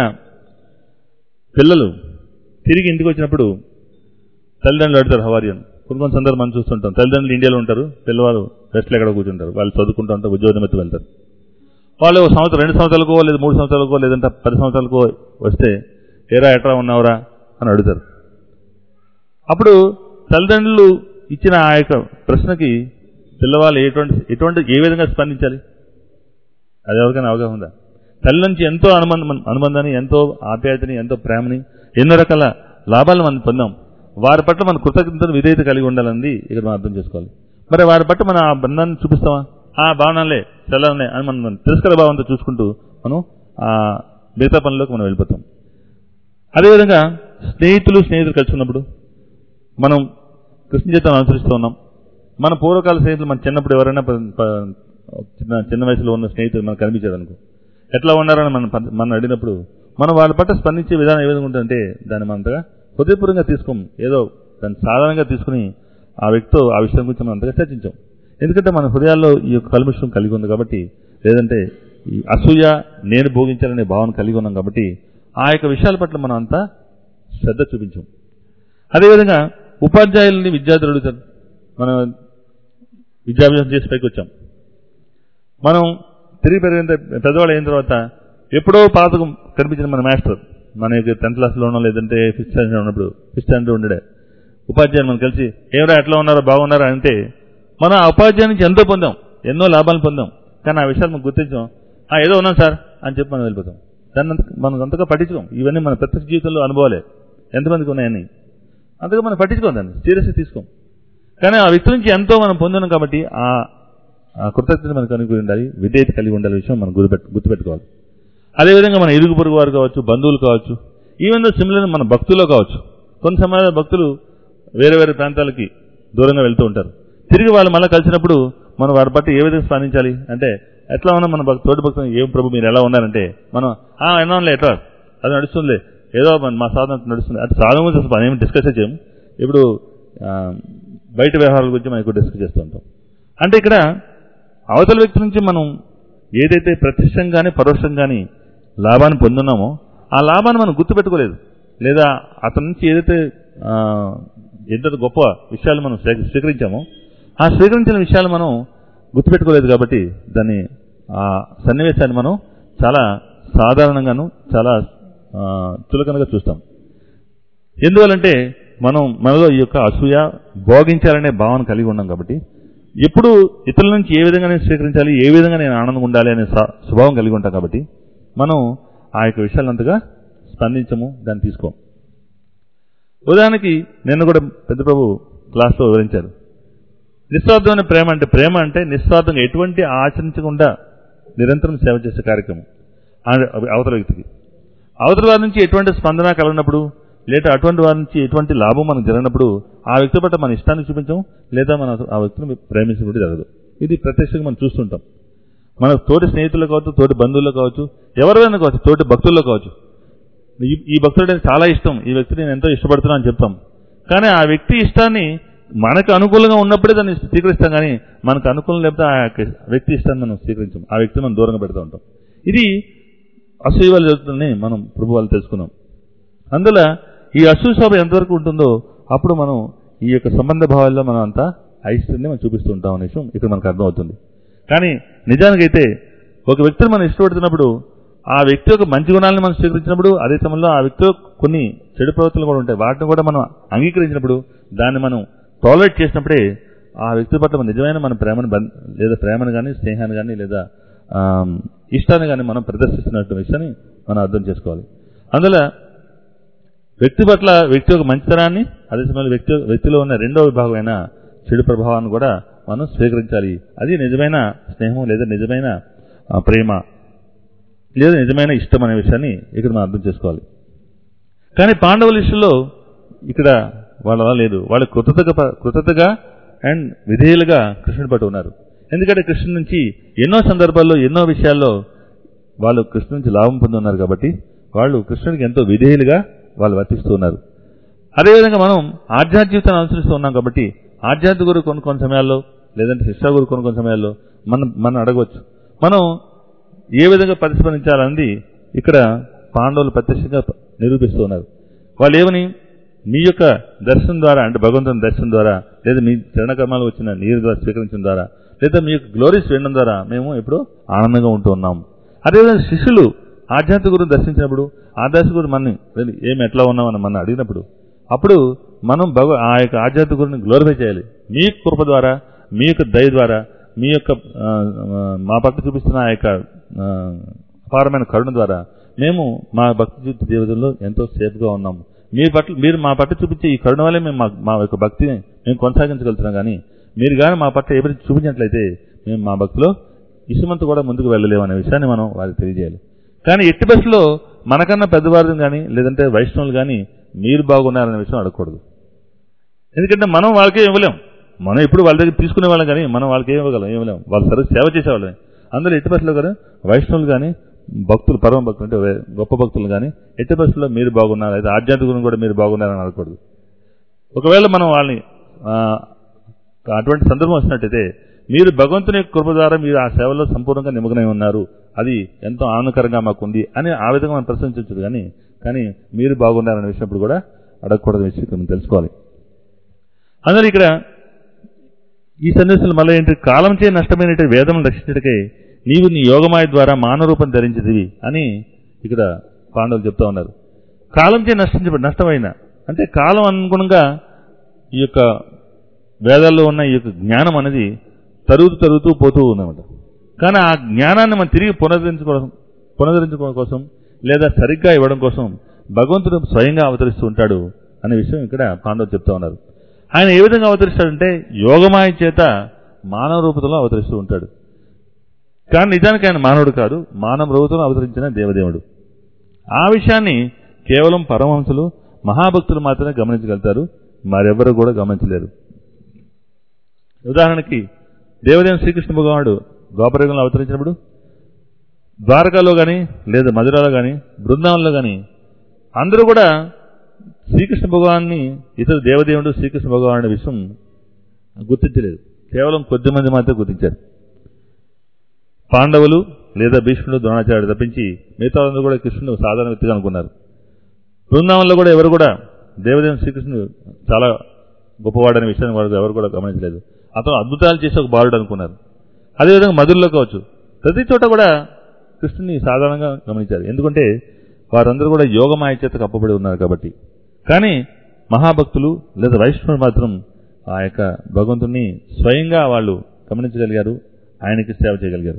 పిల్లలు తిరిగి ఇంటికి వచ్చినప్పుడు తల్లిదండ్రులు అడుగుతారు హవారియన్ కొన్ని కొన్ని సందర్భం మనం చూస్తుంటాం తల్లిదండ్రులు ఇండియాలో ఉంటారు పిల్లవాళ్ళు రెస్ట్లో ఎక్కడ కూర్చుంటారు వాళ్ళు చదువుకుంటూ ఉంటారు ఉద్యోగం ఎత్తు వెళ్తారు వాళ్ళు ఒక సంవత్సరం రెండు సంవత్సరాలకో లేదా మూడు సంవత్సరాలకో లేదంటే పది సంవత్సరాలకో వస్తే ఏరా ఎట్రా ఉన్నావురా అని అడుగుతారు అప్పుడు తల్లిదండ్రులు ఇచ్చిన ఆ యొక్క ప్రశ్నకి పిల్లవాళ్ళు ఎటువంటి ఎటువంటి ఏ విధంగా స్పందించాలి అది ఎవరికైనా అవగాహన ఉందా తల్లి నుంచి ఎంతో అనుబంధం అనుబంధాన్ని ఎంతో ఆప్యాయతని ఎంతో ప్రేమని ఎన్నో రకాల లాభాలను మనం పొందాం వారి పట్ల మన కృతజ్ఞతను విధేయత కలిగి ఉండాలని ఇక్కడ మనం అర్థం చేసుకోవాలి మరి వారి పట్ల మన ఆ బంధాన్ని చూపిస్తామా ఆ భావనలే చల్లనే అని మనం మనం తిరస్కార భావంతో చూసుకుంటూ మనం ఆ మిగతా పనులకు మనం వెళ్ళిపోతాం అదేవిధంగా స్నేహితులు స్నేహితులు కలిసి ఉన్నప్పుడు మనం కృష్ణ జీవితాన్ని అనుసరిస్తూ ఉన్నాం మన పూర్వకాల స్నేహితులు మన చిన్నప్పుడు ఎవరైనా ప- ప- చిన్న చిన్న వయసులో ఉన్న స్నేహితులు మనకు కనిపించారు అనుకో ఎట్లా ఉన్నారని మనం ప- మనం అడిగినప్పుడు మనం వాళ్ళ పట్ల స్పందించే విధానం ఏ విధంగా ఉంటుందంటే దాన్ని మనం అంతగా హృదయపూర్వకంగా తీసుకోం ఏదో దాన్ని సాధారణంగా తీసుకుని ఆ వ్యక్తితో ఆ విషయం గురించి మనం అంతగా చర్చించాం ఎందుకంటే మన హృదయాల్లో ఈ యొక్క కల్మిషం కలిగి ఉంది కాబట్టి లేదంటే ఈ అసూయ నేను భోగించాలనే భావన కలిగి ఉన్నాం కాబట్టి ఆ యొక్క విషయాల పట్ల మనం అంతా శ్రద్ధ చూపించాం అదేవిధంగా ఉపాధ్యాయుల్ని విద్యార్థులు అడుగుతారు మనం విద్యాభ్యాసం చేసి పైకి వచ్చాం మనం తిరిగి పెరిగిన తర్వా- పెద్దవాళ్ళు అయిన తర్వాత ఎప్పుడో పాతకం కనిపించిన మన మాస్టర్ మన యొక్క టెన్త్ క్లాస్లోనో లేదంటే ఫిఫ్త్ స్టాండర్డ్ ఉన్నప్పుడు ఫిఫ్త్ స్టాండర్డ్ ఉండడే ఉపాధ్యాయులు మనం కలిసి ఏమరా ఎట్లా ఉన్నారో బాగున్నారా అంటే మనం ఆ ఉపాధ్యాయుల నుంచి ఎంతో పొందాం ఎన్నో లాభాలు పొందాం కానీ ఆ విషయాలు మనం గుర్తించాం "ఆ, ఏదో ఉన్నాం సార్ అని చెప్పి మనం వెళ్ళిపోతాం దాన్ని అంత మనం అంతగా పట్టించుకోం ఇవన్నీ మన ప్రత్యక్ష జీవితంలో అనుభవాలే ఎంతమందికి ఉన్నాయని అంతగా మనం పట్టించుకోం దాన్ని సీరియస్గా తీసుకోం కానీ ఆ వ్యక్తి నుంచి ఎంతో మనం పొందున్నాం కాబట్టి ఆ ఆ కృతజ్ఞత మనకు అనుకుని ఉండాలి విధేయత కలిగి ఉండాలి విషయం మనం గుర్తుపెట్టు గుర్తుపెట్టుకోవాలి అదేవిధంగా మన ఇరుగు పొరుగు వారు కావచ్చు బంధువులు కావచ్చు ఈవెన్ దో సిమిలర్ మన భక్తుల్లో కావచ్చు కొన్ని సమయాల్లో భక్తులు వేరే వేరే ప్రాంతాలకి దూరంగా వెళ్తూ ఉంటారు తిరిగి వాళ్ళు మళ్ళీ కలిసినప్పుడు మనం వారి పట్ల ఏ విధంగా స్పందించాలి అంటే ఎట్లా ఉన్నా మన భక్తు తోటి భక్తులు ఏం ప్రభు మీరు ఎలా ఉన్నారంటే మనం ఆ ఎన్నాంలే ఎట్లా అది నడుస్తుందిలే ఏదో మన- మా సాధన నడుస్తుంది అంటే సాధన గురించి అసలు మనం ఏమి డిస్కస్ చేయము ఇప్పుడు ఆ, బయట వ్యవహారాల గురించి మనం ఎక్కువ డిస్కస్ చేస్తూ ఉంటాం అంటే ఇక్కడ అవతల వ్యక్తి నుంచి మనం ఏదైతే ప్రత్యక్షంగానే పరోక్షంగాని లాభాన్ని పొందున్నామో ఆ లాభాన్ని మనం గుర్తుపెట్టుకోలేదు లేదా అతని నుంచి ఏదైతే ఆ, ఎంత గొప్ప విషయాలు మనం స్వీ- స్వీకరించామో ఆ స్వీకరించిన విషయాలు మనం గుర్తుపెట్టుకోలేదు కాబట్టి దాన్ని ఆ సన్నివేశాన్ని మనం చాలా సాధారణంగాను చాలా ఆ, చులకనగా చూస్తాం ఎందువల్లంటే మనం మనలో ఈ యొక్క అసూయ భోగించాలనే భావన కలిగి ఉన్నాం కాబట్టి ఎప్పుడు ఇతరుల నుంచి ఏ విధంగా నేను స్వీకరించాలి ఏ విధంగా నేను ఆనందంగా ఉండాలి అనే స్వ- స్వభావం కలిగి ఉంటాం కాబట్టి మనం ఆ యొక్క విషయాలంతగా స్పందించము దాన్ని తీసుకోం ఉదాహరణకి నిన్న కూడా పెద్ద ప్రభు క్లాస్లో వివరించారు నిస్వార్థమైన ప్రేమ అంటే ప్రేమ అంటే నిస్వార్థంగా ఎటువంటి ఆచరించకుండా నిరంతరం సేవ చేసే కార్యక్రమం ఆ- అవతల వ్యక్తికి అవతల వారి నుంచి ఎటువంటి స్పందన కలిగినప్పుడు లేదా అటువంటి వారి నుంచి ఎటువంటి లాభం మనకు జరిగినప్పుడు ఆ వ్యక్తి పట్ల మన ఇష్టాన్ని చూపించం లేదా మన ఆ వ్యక్తిని ప్రేమించడం జరగదు ఇది ప్రత్యక్షంగా మనం చూస్తుంటాం మన తోటి స్నేహితులు కావచ్చు తోటి బంధువులు కావచ్చు ఎవరైనా కావచ్చు తోటి భక్తుల్లో కావచ్చు ఈ- ఈ భక్తుడు అంటే చాలా ఇష్టం ఈ వ్యక్తిని నేను ఎంతో ఇష్టపడుతున్నా అని చెప్తాం కానీ ఆ వ్యక్తి ఇష్టాన్ని మనకు అనుకూలంగా ఉన్నప్పుడే దాన్ని స్వీకరిస్తాం కానీ మనకు అనుకూలం లేకపోతే ఆ యొక్క వ్యక్తి ఇష్టాన్ని మనం స్వీకరించాం ఆ వ్యక్తిని మనం దూరంగా పెడుతూ ఉంటాం ఇది అసూయ వల్ల జరుగుతుందని మనం ప్రభు వాళ్ళు తెలుసుకున్నాం అందులో ఈ అసూయ శోభ ఎంతవరకు ఉంటుందో అప్పుడు మనం ఈ యొక్క సంబంధ భావాల్లో మనం అంతా అయిష్టాన్ని మనం చూపిస్తూ ఉంటాం అనే విషయం ఇక్కడ మనకు అర్థమవుతుంది కానీ నిజానికైతే ఒక వ్యక్తిని మనం ఇష్టపడుతున్నప్పుడు ఆ వ్యక్తి యొక్క మంచి గుణాలను మనం స్వీకరించినప్పుడు అదే సమయంలో ఆ వ్యక్తి యొక్క కొన్ని చెడు ప్రవర్తనలు కూడా ఉంటాయి వాటిని కూడా మనం అంగీకరించినప్పుడు దాన్ని మనం టాలరేట్ చేసినప్పుడే ఆ వ్యక్తి పట్ల మన నిజమైన మన ప్రేమను బం- లేదా ప్రేమను కానీ స్నేహాన్ని కానీ లేదా ఆ, ఇష్టాన్ని కానీ మనం ప్రదర్శిస్తున్నట్టు విషయాన్ని మనం అర్థం చేసుకోవాలి అందులో వ్యక్తి పట్ల వ్యక్తి యొక్క మంచితనాన్ని అదే సమయంలో వ్యక్తి వ్యక్తిలో ఉన్న రెండో విభాగమైన చెడు ప్రభావాన్ని కూడా మనం స్వీకరించాలి అది నిజమైన స్నేహం లేదా నిజమైన ఆ, ప్రేమ లేదా నిజమైన ఇష్టం అనే విషయాన్ని ఇక్కడ మనం అర్థం చేసుకోవాలి కానీ పాండవుల విషయంలో ఇక్కడ వాళ్ళ అలా లేదు వాళ్ళు కృతజ్ఞత కృతజ్ఞగా అండ్ విధేయులుగా కృష్ణుడి పట్టు ఉన్నారు ఎందుకంటే కృష్ణుడి నుంచి ఎన్నో సందర్భాల్లో ఎన్నో విషయాల్లో వాళ్ళు కృష్ణుడి నుంచి లాభం పొంది ఉన్నారు కాబట్టి వాళ్ళు కృష్ణుడికి ఎంతో విధేయులుగా వాళ్ళు వర్తిస్తూ ఉన్నారు అదేవిధంగా మనం ఆధ్యాత్మిక జీవితాన్ని అనుసరిస్తూ ఉన్నాం కాబట్టి ఆధ్యాత్మిక గురు కొన్ని కొన్ని సమయాల్లో లేదంటే శిక్షా గురు కొన్ని కొన్ని సమయాల్లో మనం మనం అడగవచ్చు మనం ఏ విధంగా ప్రతిస్పందించాలన్నది ఇక్కడ పాండవులు ప్రత్యక్షంగా నిరూపిస్తూ ఉన్నారు వాళ్ళు ఏమని మీ యొక్క దర్శనం ద్వారా అంటే భగవంతుని దర్శనం ద్వారా లేదా మీ చరణకర్మాలు వచ్చిన నీరు ద్వారా స్వీకరించడం ద్వారా లేదా మీ యొక్క గ్లోరీస్ వినడం ద్వారా మేము ఎప్పుడూ ఆనందంగా ఉంటూ ఉన్నాం అదేవిధంగా శిష్యులు ఆధ్యాత్మిక గురుని దర్శించినప్పుడు ఆధ్యాత్మిక గురు మనని "వెళ్ళి ఏం ఎట్లా ఉన్నామని మనం అడిగినప్పుడు అప్పుడు మనం భగ ఆ యొక్క ఆధ్యాత్మిక గురుని గ్లోరిఫై చేయాలి మీ యొక్క కృప ద్వారా మీ యొక్క దయ ద్వారా మీ యొక్క ఆ, ఆ, మా పట్ల చూపిస్తున్న ఆ యొక్క ఆ, అపారమైన కరుణ ద్వారా మేము మా భక్తి జీవిత జీవితంలో ఎంతో సేఫ్గా ఉన్నాము మీ పట్ల మీరు మా పట్ల చూపించే ఈ కరుణ వల్లే మేము మా మా యొక్క భక్తిని మేము కొనసాగించగలుగుతున్నాం కానీ మీరు కానీ మా పట్ల ఏమైనా చూపించినట్లయితే మేము మా భక్తిలో ఇసుమంత కూడా ముందుకు వెళ్ళలేము అనే విషయాన్ని మనం వారికి తెలియజేయాలి కానీ ఎట్టి బస్సులో మనకన్నా పెద్దవారిని కానీ లేదంటే వైష్ణవులు కానీ మీరు బాగున్నారనే విషయం అడగకూడదు ఎందుకంటే మనం వాళ్ళకే ఇవ్వలేం మనం ఎప్పుడు వాళ్ళ దగ్గర తీసుకునే వాళ్ళం కానీ మనం వాళ్ళకి ఏం ఇవ్వగలం ఏం ఇవ్వలేం వాళ్ళ సర్వీస్ సేవ చేసేవాళ్ళని అందులో ఎట్టి బస్సులో కానీ వైష్ణవులు కానీ భక్తులు పరమ భక్తులు అంటే వే- గొప్ప భక్తులు కానీ ఎట్టి బస్సులో మీరు బాగున్నారు అయితే ఆధ్యాత్మిక గురించి కూడా మీరు బాగున్నారని అనకూడదు ఒకవేళ మనం వాళ్ళని ఆ, అటువంటి సందర్భం వచ్చినట్టయితే మీరు భగవంతుని యొక్క కృప ద్వారా మీరు ఆ సేవలో సంపూర్ణంగా నిమగ్నమై ఉన్నారు అది ఎంతో ఆనందకరంగా మాకుంది అని ఆ విధంగా మనం ప్రశంసించదు కానీ కానీ మీరు బాగున్నారనే విషయం కూడా అడగకూడదు విషయం మనం తెలుసుకోవాలి అందులో ఇక్కడ ఈ సందేశాలు మళ్ళీ ఏంటి కాలం చే నష్టమైనటువంటి వేదం రక్షించటకే నీవు నీ యోగమాయ ద్వారా మానవ రూపం ధరించదివి అని ఇక్కడ పాండవులు చెప్తా ఉన్నారు కాలం చే నష్టించబడి నష్టమైన అంటే కాలం అనుగుణంగా ఈ యొక్క వేదాల్లో ఉన్న ఈ యొక్క జ్ఞానం అనేది తరుగుతూ తరుగుతూ పోతూ ఉందన్నమాట కానీ ఆ జ్ఞానాన్ని మనం తిరిగి పునరుద్ధరించుకోవడం పునరుద్ధరించుకోవడం కోసం లేదా సరిగ్గా ఇవ్వడం కోసం భగవంతుడు స్వయంగా అవతరిస్తూ ఉంటాడు అనే విషయం ఇక్కడ పాండవులు చెప్తా ఉన్నారు ఆయన ఏ విధంగా అవతరిస్తాడంటే యోగమాయ చేత మానవ రూపంలో అవతరిస్తూ ఉంటాడు కానీ నిజానికి ఆయన మానవుడు కాదు మానవ రూపంలో అవతరించిన దేవదేవుడు ఆ విషయాన్ని కేవలం పరమహంసులు మహాభక్తులు మాత్రమే గమనించగలుగుతారు మరెవరు కూడా గమనించలేరు ఉదాహరణకి దేవదేవుని శ్రీకృష్ణ భగవానుడు ద్వాపరయుగంలో అవతరించినప్పుడు ద్వారకాలో కానీ లేదా మధురాలో కానీ బృందావనంలో కానీ అందరూ కూడా శ్రీకృష్ణ భగవాన్ని ఇతర దేవదేవుడు శ్రీకృష్ణ భగవాన్ అనే విషయం గుర్తించలేదు కేవలం కొద్ది మంది మాత్రమే గుర్తించారు పాండవులు లేదా భీష్ముడు ద్రోణాచార్యుడు తప్పించి మిగతా వాళ్ళందరూ కూడా కృష్ణుడు సాధారణ వ్యక్తిగా అనుకున్నారు బృందావనంలో కూడా ఎవరు కూడా దేవదేవుని శ్రీకృష్ణుడు చాలా గొప్పవాడనే విషయాన్ని వారు ఎవరు కూడా గమనించలేదు అతను అద్భుతాలు చేసే ఒక బాలుడు అనుకున్నారు అదేవిధంగా మధురలో కావచ్చు ప్రతి చోట కూడా కృష్ణుని సాధారణంగా గమనించారు ఎందుకంటే వారందరూ కూడా యోగమాయ చేత కప్పబడి ఉన్నారు కాబట్టి కానీ మహాభక్తులు లేదా వైష్ణవులు మాత్రం ఆ యొక్క భగవంతుని స్వయంగా వాళ్ళు గమనించగలిగారు ఆయనకి సేవ చేయగలిగారు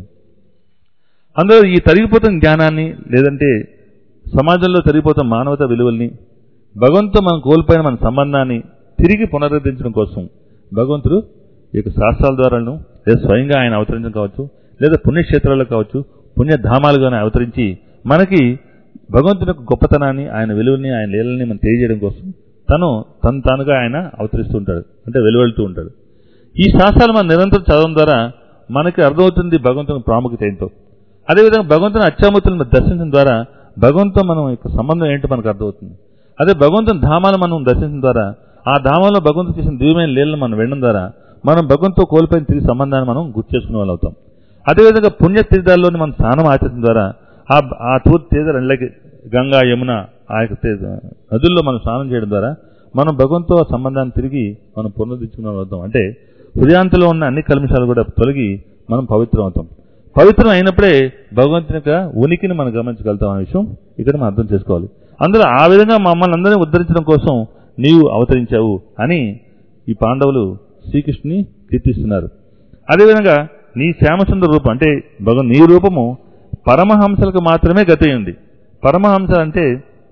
అందులో ఈ తరిగిపోతున్న జ్ఞానాన్ని లేదంటే సమాజంలో తరిగిపోతున్న మానవత విలువల్ని భగవంతుతో మనం కోల్పోయిన మన సంబంధాన్ని తిరిగి పునరుద్ధరించడం కోసం భగవంతుడు ఈ యొక్క శాస్త్రాల ద్వారాను లేదా స్వయంగా ఆయన అవతరించడం కావచ్చు లేదా పుణ్యక్షేత్రాల్లో కావచ్చు పుణ్యధామాలుగానే అవతరించి మనకి భగవంతుని యొక్క గొప్పతనాన్ని ఆయన విలువల్ని ఆయన లీలల్ని మనం తెలియజేయడం కోసం తను తను తానుగా ఆయన అవతరిస్తూ ఉంటాడు అంటే వెలువెళ్తూ ఉంటాడు ఈ శాస్త్రాలు మనం నిరంతరం చదవడం ద్వారా మనకి అర్థమవుతుంది భగవంతుని ప్రాముఖ్యత ఏంటో అదేవిధంగా భగవంతుని అత్యామూర్తులను దర్శించడం ద్వారా భగవంతుతో మనం యొక్క సంబంధం ఏంటో మనకు అర్థమవుతుంది అదే భగవంతుని ధామాలు మనం దర్శించడం ద్వారా ఆ ధామంలో భగవంతుడు చేసిన దివ్యమైన లీలను మనం వినడం ద్వారా మనం భగవంతుతో కోల్పోయిన తిరిగి సంబంధాన్ని మనం గుర్తు చేసుకునే వాళ్ళు అవుతాం అదేవిధంగా పుణ్య తీర్థాల్లోని మనం స్నానం ఆచరించడం ద్వారా ఆ ఆ తూర్పు తీర్థాలు అలాగే గంగా యమున ఆ యొక్క తీర్థ నదుల్లో మనం స్నానం చేయడం ద్వారా మనం భగవంతుతో ఆ సంబంధాన్ని తిరిగి మనం పునరుద్ధరించుకునే వాళ్ళు అవుతాం అంటే హృదయాంతలో ఉన్న అన్ని కల్మిషాలు కూడా తొలగి మనం పవిత్రం అవుతాం పవిత్రం అయినప్పుడే భగవంతుని యొక్క ఉనికిని మనం గమనించగలుగుతాం అనే విషయం ఇక్కడ మనం అర్థం చేసుకోవాలి అందులో ఆ విధంగా మమ్మల్ని అందరినీ ఉద్ధరించడం కోసం నీవు అవతరించావు అని ఈ పాండవులు శ్రీకృష్ణుని కీర్తిస్తున్నారు అదేవిధంగా నీ శ్యామసుందర రూపం అంటే భగవన్ నీ రూపము పరమహంసలకు మాత్రమే గతి ఉంది పరమహంస అంటే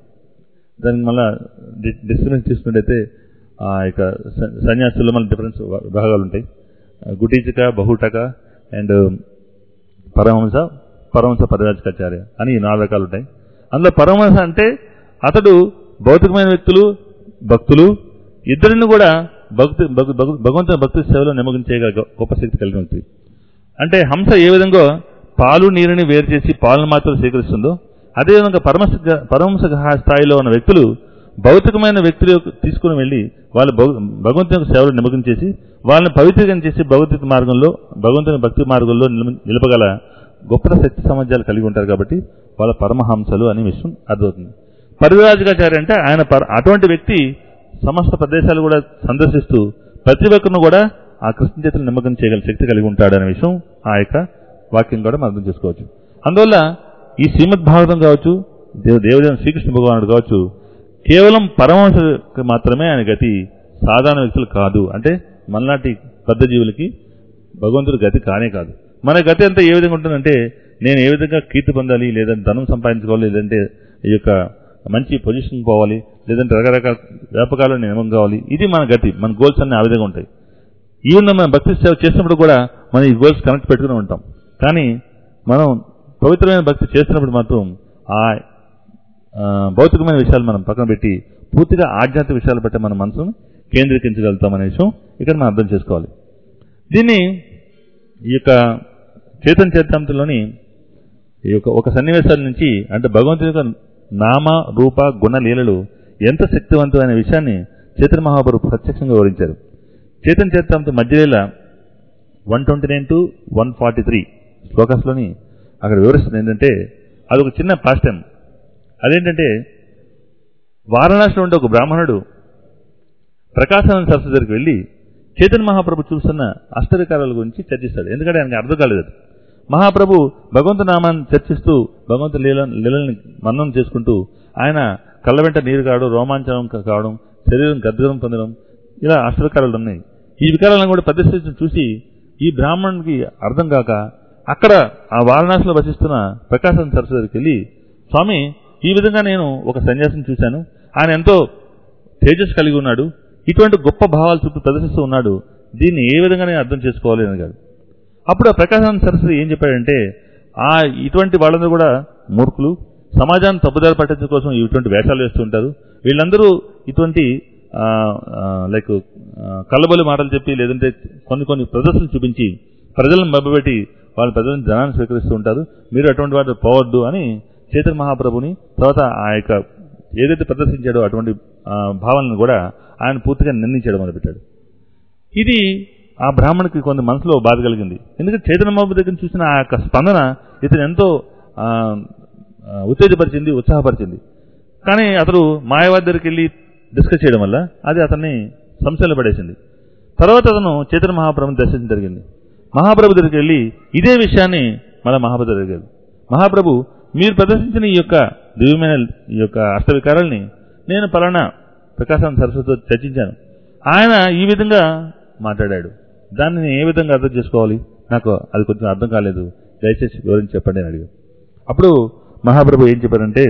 దానికి మళ్ళా డిస్టర్బెన్స్ తీసుకున్నట్టయితే ఆ యొక్క స- సన్యాసుల్లో మన డిఫరెన్స్ విభాగాలు ఉంటాయి గుటీచక బహుటక అండ్ పరమహంస పరమహంస పరరాజకాచార్య అని ఈ నాలుగు రకాలు ఉంటాయి అందులో పరమహంస అంటే అతడు భౌతికమైన వ్యక్తులు భక్తులు ఇద్దరిని కూడా భక్తి భగ- భగ- భగవంతుని భక్తి సేవలో నిమగ్నించేయగల గొ- గొప్ప శక్తి కలిగిన వ్యక్తి అంటే హంస ఏ విధంగా పాలు నీరుని వేరు చేసి పాలను మాత్రం స్వీకరిస్తుందో అదేవిధంగా పరమశ పరమహంస స్థాయిలో ఉన్న వ్యక్తులు భౌతికమైన వ్యక్తులు యొక్క- తీసుకుని వెళ్ళి వాళ్ళ భగ- భగవంతుని యొక్క సేవలో నిమగ్నం చేసి వాళ్ళని పవిత్రం చేసి భగవద్గీత మార్గంలో భగవంతుని భక్తి మార్గంలో నిలమ- నిలపగల గొప్ప శక్తి సామర్థ్యాలు కలిగి ఉంటారు కాబట్టి వాళ్ళ పరమహంసలు అనే విషయం అర్థమవుతుంది పరివిరాజకాచార్య అంటే ఆయన పర- అటువంటి వ్యక్తి సమస్త ప్రదేశాలు కూడా సందర్శిస్తూ ప్రతి ఒక్కరిని కూడా ఆ కృష్ణ చేతులు నిమగ్నం చేయగల శక్తి కలిగి ఉంటాడు అనే విషయం ఆ యొక్క వాక్యం కూడా మనం అర్థం చేసుకోవచ్చు అందువల్ల ఈ శ్రీమద్ భాగవతం కావచ్చు దేవ దేవదేవుని శ్రీకృష్ణ భగవానుడు కావచ్చు కేవలం పరమహంసకి మాత్రమే ఆయన గతి సాధారణ వ్యక్తులు కాదు అంటే మనలాంటి పెద్ద జీవులకి భగవంతుడి గతి కానే కాదు మన గతి అంతా ఏ విధంగా ఉంటుందంటే నేను ఏ విధంగా కీర్తి పొందాలి లేదంటే ధనం సంపాదించుకోవాలి లేదంటే ఈ యొక్క మంచి పొజిషన్ పోవాలి లేదంటే రకరకాల వ్యాపకాలు నియమం కావాలి ఇది మన గతి మన గోల్స్ అన్ని ఆ విధంగా ఉంటాయి ఈవెన్ మనం భక్తి సేవ చేసినప్పుడు కూడా మనం ఈ గోల్స్ కనెక్ట్ పెట్టుకుని ఉంటాం కానీ మనం పవిత్రమైన భక్తి చేస్తున్నప్పుడు మాత్రం ఆ ఆ, భౌతికమైన విషయాలు మనం పక్కన పెట్టి పూర్తిగా ఆధ్యాత్మిక విషయాలు బట్టి మన మనసును కేంద్రీకరించగలుగుతాం అనే విషయం ఇక్కడ మనం అర్థం చేసుకోవాలి దీన్ని ఈ యొక్క చేతన్ చరితాంతంలోని ఈ యొక్క ఒక సన్నివేశాల నుంచి అంటే భగవంతుని యొక్క నామ రూప గుణ లీలలు ఎంత శక్తివంతమైన విషయాన్ని చైతన్య మహాప్రభు ప్రత్యక్షంగా వివరించారు చేతన్ చరితాంత మధ్యలీల one twenty nine two one forty three శ్లోకాస్లోని అక్కడ వివరిస్తుంది ఏంటంటే అది ఒక చిన్న పాస్ట్ టైం అదేంటంటే వారణాసిలో ఉండే ఒక బ్రాహ్మణుడు ప్రకాశానంద సరస్సు దగ్గరికి వెళ్ళి చైతన్య మహాప్రభు చూస్తున్న ఆశ్చర్యకారాల గురించి చర్చిస్తాడు ఎందుకంటే ఆయనకి అర్థం కాలేదు అది. మహాప్రభు భగవంతు నామాన్ని చర్చిస్తూ భగవంతు లీల లీలని మన్నం చేసుకుంటూ ఆయన కళ్ళ వెంట నీరు కావడం రోమాంచనం కా- కావడం శరీరం గద్గదం పొందడం ఇలా ఆశ్చర్యకారాలు ఉన్నాయి ఈ వికారాలను కూడా ప్రదర్శించడం చూసి ఈ బ్రాహ్మణునికి అర్థం కాక అక్కడ ఆ వారణాసిలో వసిస్తున్న ప్రకాశం సరస్సు దగ్గరికి వెళ్ళి స్వామి ఈ విధంగా నేను ఒక సన్యాసిని చూశాను ఆయన ఎంతో తేజస్ కలిగి ఉన్నాడు ఇటువంటి గొప్ప భావాలు చుట్టూ ప్రదర్శిస్తూ ఉన్నాడు దీన్ని ఏ విధంగా నేను అర్థం చేసుకోవాలి అని అడిగాడు అప్పుడు ఆ ప్రకాశం సరస్వతి ఏం చెప్పాడంటే ఆ ఇటువంటి వాళ్ళందరూ కూడా మూర్ఖులు సమాజాన్ని తప్పుదారి పట్టించడం కోసం ఇటువంటి వేషాలు వేస్తూ ఉంటారు వీళ్ళందరూ ఇటువంటి లైక్ కళ్ళబొలి మాటలు చెప్పి లేదంటే కొన్ని కొన్ని ప్రదర్శనలు చూపించి ప్రజలను మభ్యపెట్టి వాళ్ళ ప్రజలను జనాన్ని స్వీకరిస్తూ ఉంటారు మీరు అటువంటి వాటి పోవద్దు అని చైతన్య మహాప్రభుని తర్వాత ఆ యొక్క ఏదైతే ప్రదర్శించాడో అటువంటి ఆ, భావాలను కూడా ఆయన పూర్తిగా నిర్ణయించడం మొదలుపెట్టాడు ఇది ఆ బ్రాహ్మణుడికి కొంత మనసులో బాధ కలిగింది ఎందుకంటే చైతన్య మహాప్రభు దగ్గర చూసిన ఆ యొక్క స్పందన ఇతను ఎంతో ఆ, ఆ, ఉత్తేజపరిచింది ఉత్సాహపరిచింది కానీ అతడు మాయావాది దగ్గరికి వెళ్ళి డిస్కస్ చేయడం వల్ల అది అతన్ని సంశయంలో పడేసింది తర్వాత అతను చైతన్య మహాప్రభుని దర్శించడం జరిగింది మహాప్రభు దగ్గరికి వెళ్ళి ఇదే విషయాన్ని మన మహాప్రభు దగ్గరికి వెళ్ళి మహాప్రభు మీరు ప్రదర్శించిన ఈ యొక్క దివ్యమైన ఈ యొక్క అష్టవికారాల్ని నేను పలానా ప్రకాశం సరస్వతితో చర్చించాను ఆయన ఈ విధంగా మాట్లాడాడు దాన్ని నేను ఏ విధంగా అర్థం చేసుకోవాలి నాకు అది కొంచెం అర్థం కాలేదు దయచేసి వివరించి చెప్పండి అని అడిగాడు అప్పుడు మహాప్రభు ఏం చెప్పారంటే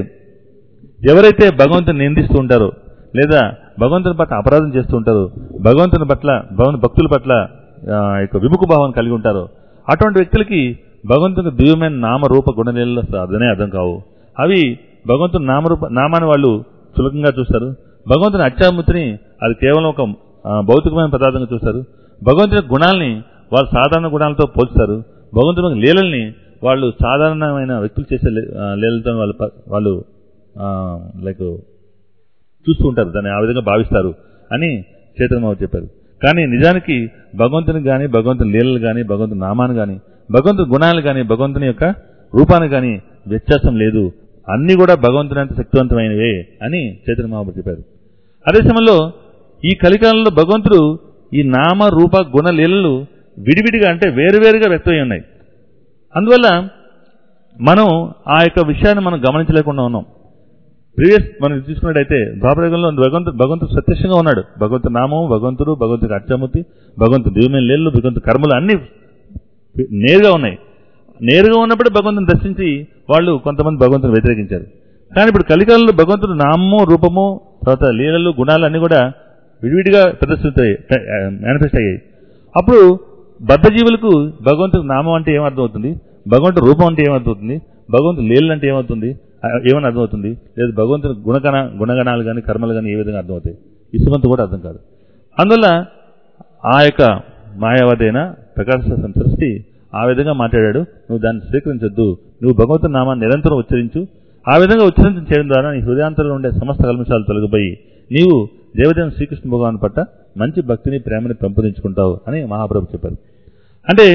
ఎవరైతే భగవంతుని నిందిస్తూ ఉంటారో లేదా భగవంతుని పట్ల అపరాధం చేస్తూ ఉంటారో భగవంతుని పట్ల భగవంతు భక్తుల పట్ల ఆ, యొక్క విముఖ భావం కలిగి ఉంటారో అటువంటి వ్యక్తులకి భగవంతుని దివ్యమైన నామ రూప గుణలీలలో అర్థమే అర్థం కావు అవి భగవంతుని నామరూప నామాన్ని వాళ్ళు సులభంగా చూస్తారు భగవంతుని అత్యామూర్తిని అది కేవలం ఒక ఆ, భౌతికమైన పదార్థంగా చూస్తారు భగవంతుని గుణాలని వాళ్ళు సాధారణ గుణాలతో పోల్చుతారు భగవంతుని లీలల్ని వాళ్ళు సాధారణమైన వ్యక్తులు చేసే లీ- ఆ, లీలలతో వాళ్ళు ప- వాళ్ళు లైక్ చూస్తూ ఉంటారు దాన్ని ఆ విధంగా భావిస్తారు అని చైతన్యబాబు చెప్పారు కానీ నిజానికి భగవంతుని కానీ భగవంతుని లీలలు కానీ భగవంతుని నామాన్ని కానీ భగవంతుని గుణాలు కానీ భగవంతుని యొక్క రూపాన్ని కానీ వ్యత్యాసం లేదు అన్ని కూడా భగవంతుని అంత శక్తివంతమైనవే అని చైతన్య మహాప్రభు చెప్పారు అదే సమయంలో ఈ కలికాలంలో భగవంతుడు ఈ నామ రూప గుణ లీలలు విడివిడిగా అంటే వేరువేరుగా వ్యక్తమై ఉన్నాయి అందువల్ల మనం ఆ యొక్క విషయాన్ని మనం గమనించలేకుండా ఉన్నాం ప్రీవియస్ మనం తీసుకున్నట్టయితే ద్వాపరయుగంలో భగవంతుడు భగవంతుడు సత్యశంగా ఉన్నాడు భగవంతుడు నామం భగవంతుడు భగవంతుడి అక్షమూర్తి భగవంతుడు దివ్యమైన లేళ్ళు భగవంతుడు కర్మలు అన్ని నేరుగా ఉన్నాయి నేరుగా ఉన్నప్పుడే భగవంతుని దర్శించి వాళ్ళు కొంతమంది భగవంతుని వ్యతిరేకించారు కానీ ఇప్పుడు కలికాలంలో భగవంతుడు నామము రూపము తర్వాత లీలలు గుణాలు అన్ని కూడా విడివిడిగా ప్రదర్శిస్తాయి మేనిఫెస్ట్ అయ్యాయి అప్పుడు బద్ధజీవులకు భగవంతుడి నామం అంటే ఏమర్థమవుతుంది భగవంతుడి రూపం అంటే ఏమర్థమవుతుంది భగవంతుడి లీలలు అంటే ఏమవుతుంది ఆ, ఏమని అర్థమవుతుంది లేదా భగవంతుని గుణగణ గుణగణాలు కానీ కర్మలు కానీ ఏ విధంగా అర్థమవుతాయి ఇసుమంత కూడా అర్థం కాదు అందువల్ల ఆ యొక్క మాయావతి అయిన ప్రకాశ సృష్టి ఆ విధంగా మాట్లాడాడు నువ్వు దాన్ని స్వీకరించొద్దు నువ్వు భగవంతుని నామాన్ని నిరంతరం ఉచ్చరించు ఆ విధంగా ఉచ్చరించడం చేయడం ద్వారా నీ హృదయాంతరంలో ఉండే సమస్త కల్మషాలు తొలగిపోయి నీవు దేవదేవుని శ్రీకృష్ణ భగవాన్ పట్ల మంచి భక్తిని ప్రేమని పెంపొందించుకుంటావు అని మహాప్రభు చెప్పారు అంటే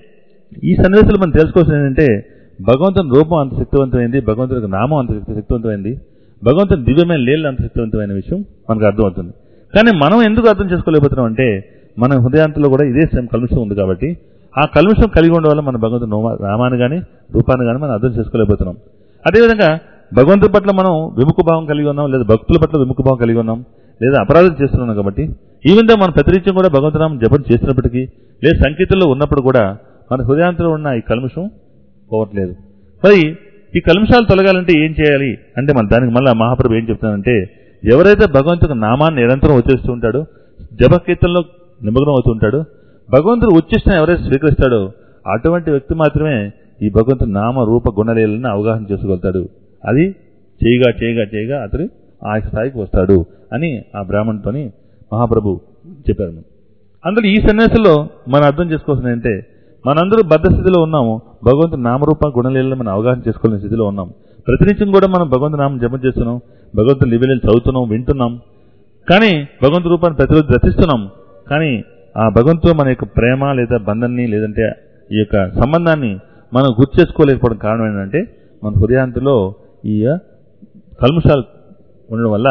ఈ సన్నివేశాలు మనం తెలుసుకోవాల్సింది ఏంటంటే భగవంతుని రూపం అంత శక్తివంతమైంది భగవంతునికి నామం అంత శక్తి- శక్తివంతమైంది భగవంతుని దివ్యమైన లీలలు అంత శక్తివంతమైన విషయం మనకు అర్థమవుతుంది కానీ మనం ఎందుకు అర్థం చేసుకోలేకపోతున్నాం అంటే మన హృదయాంతలో కూడా ఇదే సేమ్ కల్మిషం ఉంది కాబట్టి ఆ కల్మిషం కలిగి ఉండడం వల్ల మన భగవంతుని నోమ- నామాన్ని కానీ రూపాన్ని కానీ మనం అర్థం చేసుకోలేకపోతున్నాం అదేవిధంగా భగవంతుడి పట్ల మనం విముఖ భావం కలిగి ఉన్నాం లేదా భక్తుల పట్ల విముఖ భావం కలిగి ఉన్నాం లేదా అపరాధం చేస్తున్నాం కాబట్టి ఈవెన్ దో మన ప్రతినిత్యం కూడా భగవంతునామం జపం చేసినప్పటికీ లేదా సంకీర్తనలో ఉన్నప్పుడు కూడా మన హృదయాంతలో ఉన్న ఈ కల్మిషం పోవట్లేదు మరి ఈ కల్మషాలు తొలగాలంటే ఏం చేయాలి అంటే మన దానికి మళ్ళీ మహాప్రభు ఏం చెప్తానంటే ఎవరైతే భగవంతుడి నామాన్ని నిరంతరం ఉచ్చరిస్తూ ఉంటాడో జపకీర్తనలో నిమగ్నం అవుతూ ఉంటాడో భగవంతుడు ఉచ్చిష్టం ఎవరైతే స్వీకరిస్తాడో అటువంటి వ్యక్తి మాత్రమే ఈ భగవంతుడి నామ రూప గుణలీలను అవగాహన చేసుకోగలుగుతాడు అది చేయగా చేయగా చేయగా అతడు ఆ స్థాయికి వస్తాడు అని ఆ బ్రాహ్మణుతోని మహాప్రభు చెప్పారు అందులో ఈ సన్యాసంలో మనం అర్థం చేసుకోవాల్సింది ఏంటంటే మనందరూ బద్ధ స్థితిలో ఉన్నాము భగవంతుని నామరూప గుణలీలను మనం అవగాహన చేసుకోలేని స్థితిలో ఉన్నాం ప్రతినిత్యం కూడా మనం భగవంతు నామం జపం చేస్తున్నాం భగవంతుని లివిలీలు చదువుతున్నాం వింటున్నాం కానీ భగవంతు రూపాన్ని ప్రతిరోజు రచిస్తున్నాం కానీ ఆ భగవంతుతో మన యొక్క ప్రేమ లేదా బంధాన్ని లేదంటే ఈ యొక్క సంబంధాన్ని మనం గుర్తు చేసుకోలేకపోవడం కారణం ఏంటంటే మన హృదయాంతలో ఈ కల్ముషాలు ఉండడం వల్ల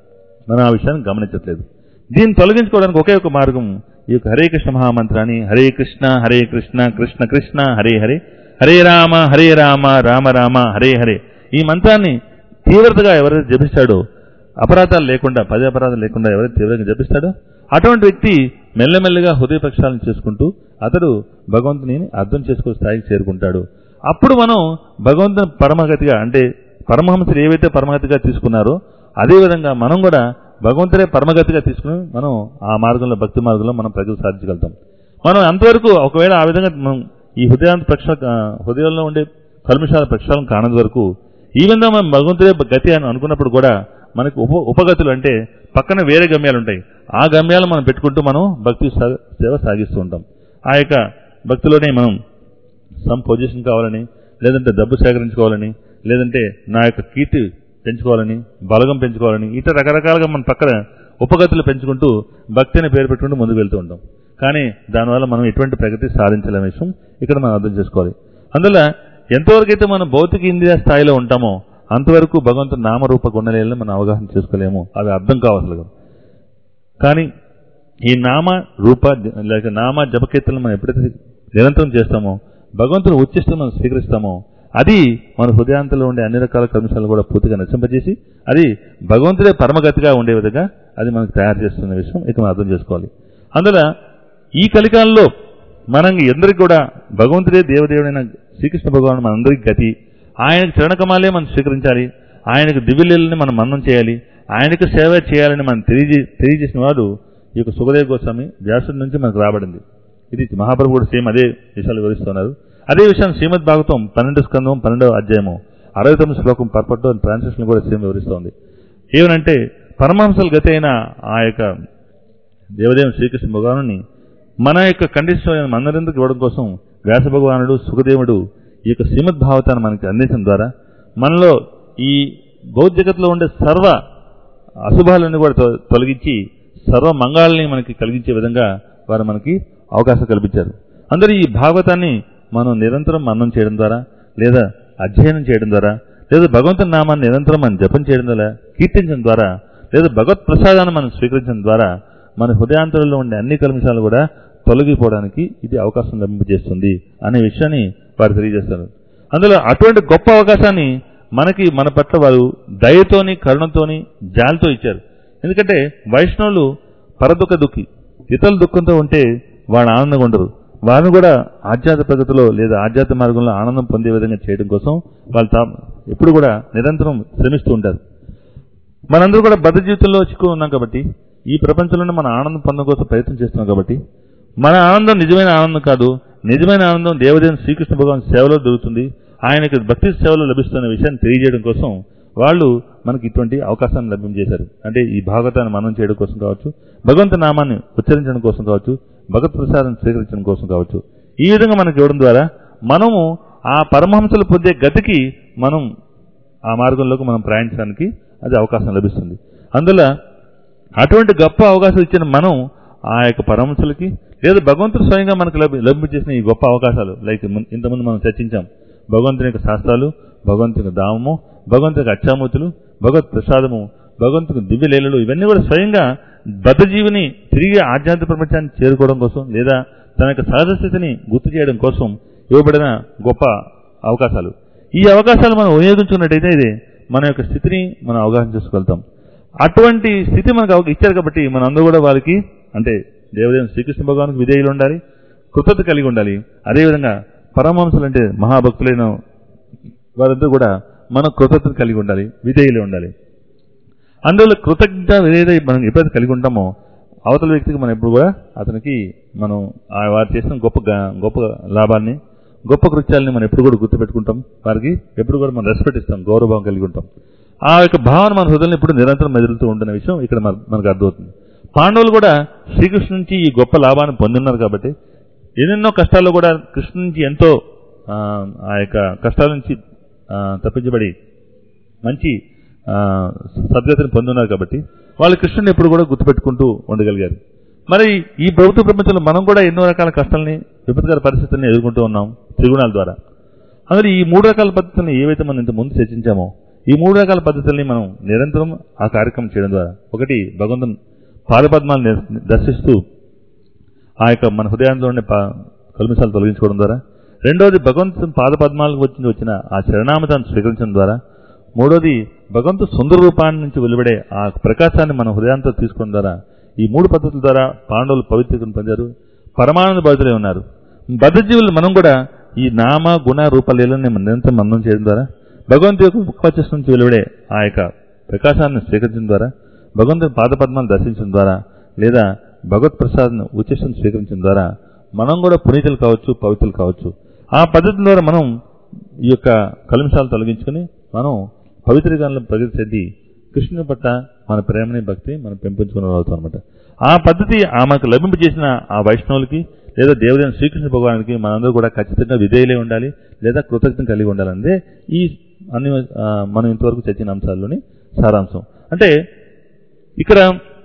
మనం ఆ విషయాన్ని గమనించట్లేదు దీన్ని తొలగించుకోవడానికి ఒకే ఒక మార్గం ఈ యొక్క హరే కృష్ణ మహామంత్రాన్ని హరే కృష్ణ హరే కృష్ణ కృష్ణ కృష్ణ హరే హరే హరే రామ హరే రామ రామ రామ హరే హరే ఈ మంత్రాన్ని తీవ్రతగా ఎవరైతే జపిస్తాడో అపరాధాలు లేకుండా పది అపరాధాలు లేకుండా ఎవరైతే తీవ్రంగా జపిస్తాడో అటువంటి వ్యక్తి మెల్లమెల్లగా హృదయ ప్రక్షాళన చేసుకుంటూ అతడు భగవంతుని అర్థం చేసుకునే స్థాయికి చేరుకుంటాడు అప్పుడు మనం భగవంతుని పరమగతిగా అంటే పరమహంసలు ఏవైతే పరమగతిగా తీసుకున్నారో అదేవిధంగా మనం కూడా భగవంతుడే పరమగతిగా తీసుకుని మనం ఆ మార్గంలో భక్తి మార్గంలో మనం ప్రజలు సాధించగలుగుతాం మనం అంతవరకు ఒకవేళ ఆ విధంగా మనం ఈ హృదయాంత ప్రక్ష ఆ, హృదయంలో ఉండే కల్మిషాల ప్రక్షాళన కానంత వరకు ఈ విధంగా మనం భగవంతుడే గతి అని అనుకున్నప్పుడు కూడా మనకు ఉప ఉపగతులు అంటే పక్కన వేరే గమ్యాలు ఉంటాయి ఆ గమ్యాలు మనం పెట్టుకుంటూ మనం భక్తి సా- సేవ సాగిస్తూ ఉంటాం ఆ యొక్క భక్తిలోనే మనం సమ్ పొజిషన్ కావాలని లేదంటే డబ్బు సేకరించుకోవాలని లేదంటే నా యొక్క కీర్తి పెంచుకోవాలని బలగం పెంచుకోవాలని ఇట్లా రకరకాలుగా మన పక్కన ఉపగతులు పెంచుకుంటూ భక్తి అనే పేరు పెట్టుకుంటూ ముందుకు వెళ్తూ ఉంటాం కానీ దానివల్ల మనం ఎటువంటి ప్రగతి సాధించలేని విషయం ఇక్కడ మనం అర్థం చేసుకోవాలి అందువల్ల ఎంతవరకు అయితే మనం భౌతిక ఇంద్రియ స్థాయిలో ఉంటామో అంతవరకు భగవంతుని నామరూప గుణలేలను మనం అవగాహన చేసుకోలేము అవి అర్థం కావట్లేదు కానీ ఈ నామ రూప లేక నామ జపకీర్తనలు మనం ఎప్పుడైతే నిరంతరం చేస్తామో భగవంతుని ఉచ్చిష్టం మనం స్వీకరిస్తామో అది మన హృదయాంతలో ఉండే అన్ని రకాల కర్మశాలను కూడా పూర్తిగా నశింపజేసి అది భగవంతుడే పరమగతిగా ఉండే విధంగా అది మనకు తయారు చేస్తున్న విషయం ఇక మనం అర్థం చేసుకోవాలి అందువల్ల ఈ కలికాలంలో మనం ఎందరికి కూడా భగవంతుడే దేవదేవుడైన శ్రీకృష్ణ భగవాన్ మనందరికి గతి ఆయనకు చరణకమాలే మనం స్వీకరించాలి ఆయనకు దివ్యలీలని మనం మన్నం చేయాలి ఆయనకు సేవ చేయాలని మనం తెలియజే తెలియజేసిన వాడు ఈ యొక్క సుఖదేవ గోస్వామి వ్యాసుడి నుంచి మనకు రాబడింది ఇది మహాప్రభు కూడా సేమ్ అదే విషయాలు వివరిస్తున్నారు అదే విషయం శ్రీమద్ భాగవతం పన్నెండు స్కందం పన్నెండవ అధ్యాయము అరవై తొమ్మిది శ్లోకం పర్పట్టు ట్రాన్స్లేషన్ కూడా సేమ్ వివరిస్తోంది ఏమనంటే పరమహంసల గతి అయిన ఆ యొక్క దేవదేవుని శ్రీకృష్ణ భగవాను మన యొక్క కండిషన్ మనందరికి ఇవ్వడం కోసం వ్యాస భగవానుడు సుఖదేవుడు ఈ యొక్క శ్రీమద్ భావతాన్ని మనకి అందించడం ద్వారా మనలో ఈ భౌతిక జగత్తులో ఉండే సర్వ అశుభాలను కూడా తొ- తొలగించి సర్వ మంగాళని మనకి కలిగించే విధంగా వారు మనకి అవకాశం కల్పించారు అందరూ ఈ భాగవతాన్ని మనం నిరంతరం మననం చేయడం ద్వారా లేదా అధ్యయనం చేయడం ద్వారా లేదా భగవంతుని నామాన్ని నిరంతరం మనం జపం చేయడం ద్వారా కీర్తించడం ద్వారా లేదా భగవత్ ప్రసాదాన్ని మనం స్వీకరించడం ద్వారా మన హృదయాంతరంలో ఉండే అన్ని కల్మశాలు కూడా తొలగిపోవడానికి ఇది అవకాశం లభింపజేస్తుంది అనే విషయాన్ని వారు తెలియజేస్తారు అందులో అటువంటి గొప్ప అవకాశాన్ని మనకి మన పట్ల వారు దయతోని కరుణతోని జాలితో ఇచ్చారు ఎందుకంటే వైష్ణవులు పరదుఖ దుఃఖి ఇతరుల దుఃఖంతో ఉంటే వాళ్ళు ఆనందంగా ఉండరు వారిని కూడా ఆధ్యాత్మిక ప్రగతిలో లేదా ఆధ్యాత్మిక మార్గంలో ఆనందం పొందే విధంగా చేయడం కోసం వాళ్ళు తా ఎప్పుడు కూడా నిరంతరం శ్రమిస్తూ ఉంటారు మనందరూ కూడా బద్ధ జీవితంలో చిక్కు ఉన్నాం కాబట్టి ఈ ప్రపంచంలోనే మన ఆనందం పొందడం కోసం ప్రయత్నం చేస్తున్నాం కాబట్టి మన ఆనందం నిజమైన ఆనందం కాదు నిజమైన ఆనందం దేవదేవుని శ్రీకృష్ణ భగవాన్ సేవలో దొరుకుతుంది ఆయనకి భక్తి సేవలో లభిస్తున్న విషయాన్ని తెలియజేయడం కోసం వాళ్ళు మనకి ఇటువంటి అవకాశాన్ని లభించేశారు అంటే ఈ భాగవతాన్ని మనం చేయడం కోసం కావచ్చు భగవంతు నామాన్ని ఉచ్చరించడం కోసం కావచ్చు భగవత్ ప్రసాదం స్వీకరించడం కోసం కావచ్చు ఈ విధంగా మనకి ఇవ్వడం ద్వారా మనము ఆ పరమహంసలు పొందే గతికి మనం ఆ మార్గంలోకి మనం ప్రయాణించడానికి అది అవకాశం లభిస్తుంది అందువల్ల అటువంటి గొప్ప అవకాశం ఇచ్చిన మనం ఆ యొక్క పరమశులకి లేదా భగవంతుడు స్వయంగా మనకు లభి లభించేసిన ఈ గొప్ప అవకాశాలు లైక్ మున్- ఇంతకుముందు మనం చర్చించాం భగవంతుని యొక్క శాస్త్రాలు భగవంతుని యొక్క దామము భగవంతుని యొక్క అచ్చామూతులు భగవత్ ప్రసాదము భగవంతుని దివ్య లీలలు ఇవన్నీ కూడా స్వయంగా బద్ధజీవిని తిరిగి ఆధ్యాత్మిక ప్రపంచాన్ని చేరుకోవడం కోసం లేదా తన యొక్క సహజ స్థితిని గుర్తు చేయడం కోసం ఇవ్వబడిన గొప్ప అవకాశాలు ఈ అవకాశాలు మనం వినియోగించుకున్నట్టయితే ఇది మన యొక్క స్థితిని మనం అవగాహన చేసుకోగలుగుతాం అటువంటి స్థితి మనకు అవగా- ఇచ్చారు కాబట్టి మన అందరూ కూడా వారికి అంటే దేవదేవుని శ్రీకృష్ణ భగవానికి విధేయులు ఉండాలి కృతజ్ఞత కలిగి ఉండాలి అదేవిధంగా పరమహంసలు అంటే మహాభక్తులైన వారందరూ కూడా మనం కృతజ్ఞత కలిగి ఉండాలి విధేయులు ఉండాలి అందువల్ల కృతజ్ఞత విధేయత మనం ఎప్పుడైతే కలిగి ఉంటామో అవతల వ్యక్తికి మనం ఎప్పుడు కూడా అతనికి మనం ఆ వారు చేసిన గొప్ప గా- గొప్ప లాభాన్ని గొప్ప కృత్యాలని మనం ఎప్పుడు కూడా గుర్తుపెట్టుకుంటాం వారికి ఎప్పుడు కూడా మనం రెస్పెక్ట్ ఇస్తాం గౌరవం కలిగి ఉంటాం ఆ యొక్క భావన మన హృదయంలో ఇప్పుడు నిరంతరం మెదులుతూ ఉంటున్న విషయం ఇక్కడ మన- మనకు అర్థమవుతుంది పాండవులు కూడా శ్రీకృష్ణు నుంచి ఈ గొప్ప లాభాన్ని పొందున్నారు కాబట్టి ఎన్నెన్నో కష్టాల్లో కూడా కృష్ణ నుంచి ఎంతో ఆ, ఆ యొక్క కష్టాల నుంచి ఆ, తప్పించబడి మంచి ఆ, సద్గతిని పొందున్నారు కాబట్టి వాళ్ళు కృష్ణుని ఎప్పుడు కూడా గుర్తుపెట్టుకుంటూ ఉండగలిగారు మరి ఈ ప్రభుత్వ ప్రపంచంలో మనం కూడా ఎన్నో రకాల కష్టాలని విపత్కర పరిస్థితుల్ని ఎదుర్కొంటూ ఉన్నాం త్రిగుణాల ద్వారా అందులో ఈ మూడు రకాల పద్ధతులను ఏవైతే మనం ఇంత ముందు చర్చించామో ఈ మూడు రకాల పద్ధతుల్ని మనం నిరంతరం ఆ కార్యక్రమం చేయడం ద్వారా ఒకటి భగవంతుని పాదపద్మాలను దర్శ- దర్శిస్తూ ఆ యొక్క మన హృదయంలో ఉండే పా- కల్మిసాలు తొలగించుకోవడం ద్వారా రెండోది భగవంతుని పాదపద్మాలకు వచ్చి వచ్చిన ఆ చరణామతాన్ని స్వీకరించడం ద్వారా మూడోది భగవంతు సుందర రూపాన్ని నుంచి వెలువడే ఆ ప్రకాశాన్ని మన హృదయాంతో తీసుకోవడం ద్వారా ఈ మూడు పద్ధతుల ద్వారా పాండవులు పవిత్రతను పొందారు పరమానంద బాధితులై ఉన్నారు బద్ధజీవులు మనం కూడా ఈ నామ గుణ రూపలీలని మనం నిరంతరం మన్నం చేయడం ద్వారా భగవంతు యొక్క ముఖపచ్చస్ నుంచి వెలువడే ఆ యొక్క ప్రకాశాన్ని స్వీకరించడం ద్వారా భగవంతుని పాదపద్మాలను దర్శించడం ద్వారా లేదా భగవత్ ప్రసాద్ ఉచిష్టం స్వీకరించడం ద్వారా మనం కూడా పునీతులు కావచ్చు పవిత్రులు కావచ్చు ఆ పద్ధతి ద్వారా మనం ఈ యొక్క కలుంశాలు తొలగించుకొని మనం పవిత్రగాలను ప్రగతి చెంది కృష్ణుని పట్ల మన ప్రేమని భక్తి మనం పెంపొంచుకునే అవుతాం అనమాట ఆ పద్ధతి ఆమెకు లభింపజేసిన ఆ వైష్ణవులకి లేదా దేవుడైన శ్రీకృష్ణ భగవానికి మనందరూ కూడా ఖచ్చితంగా విధేయులే ఉండాలి లేదా కృతజ్ఞత కలిగి ఉండాలంటే ఈ అన్ని ఆ, మనం ఇంతవరకు చర్చిన అంశాల్లోని సారాంశం అంటే ఇక్కడ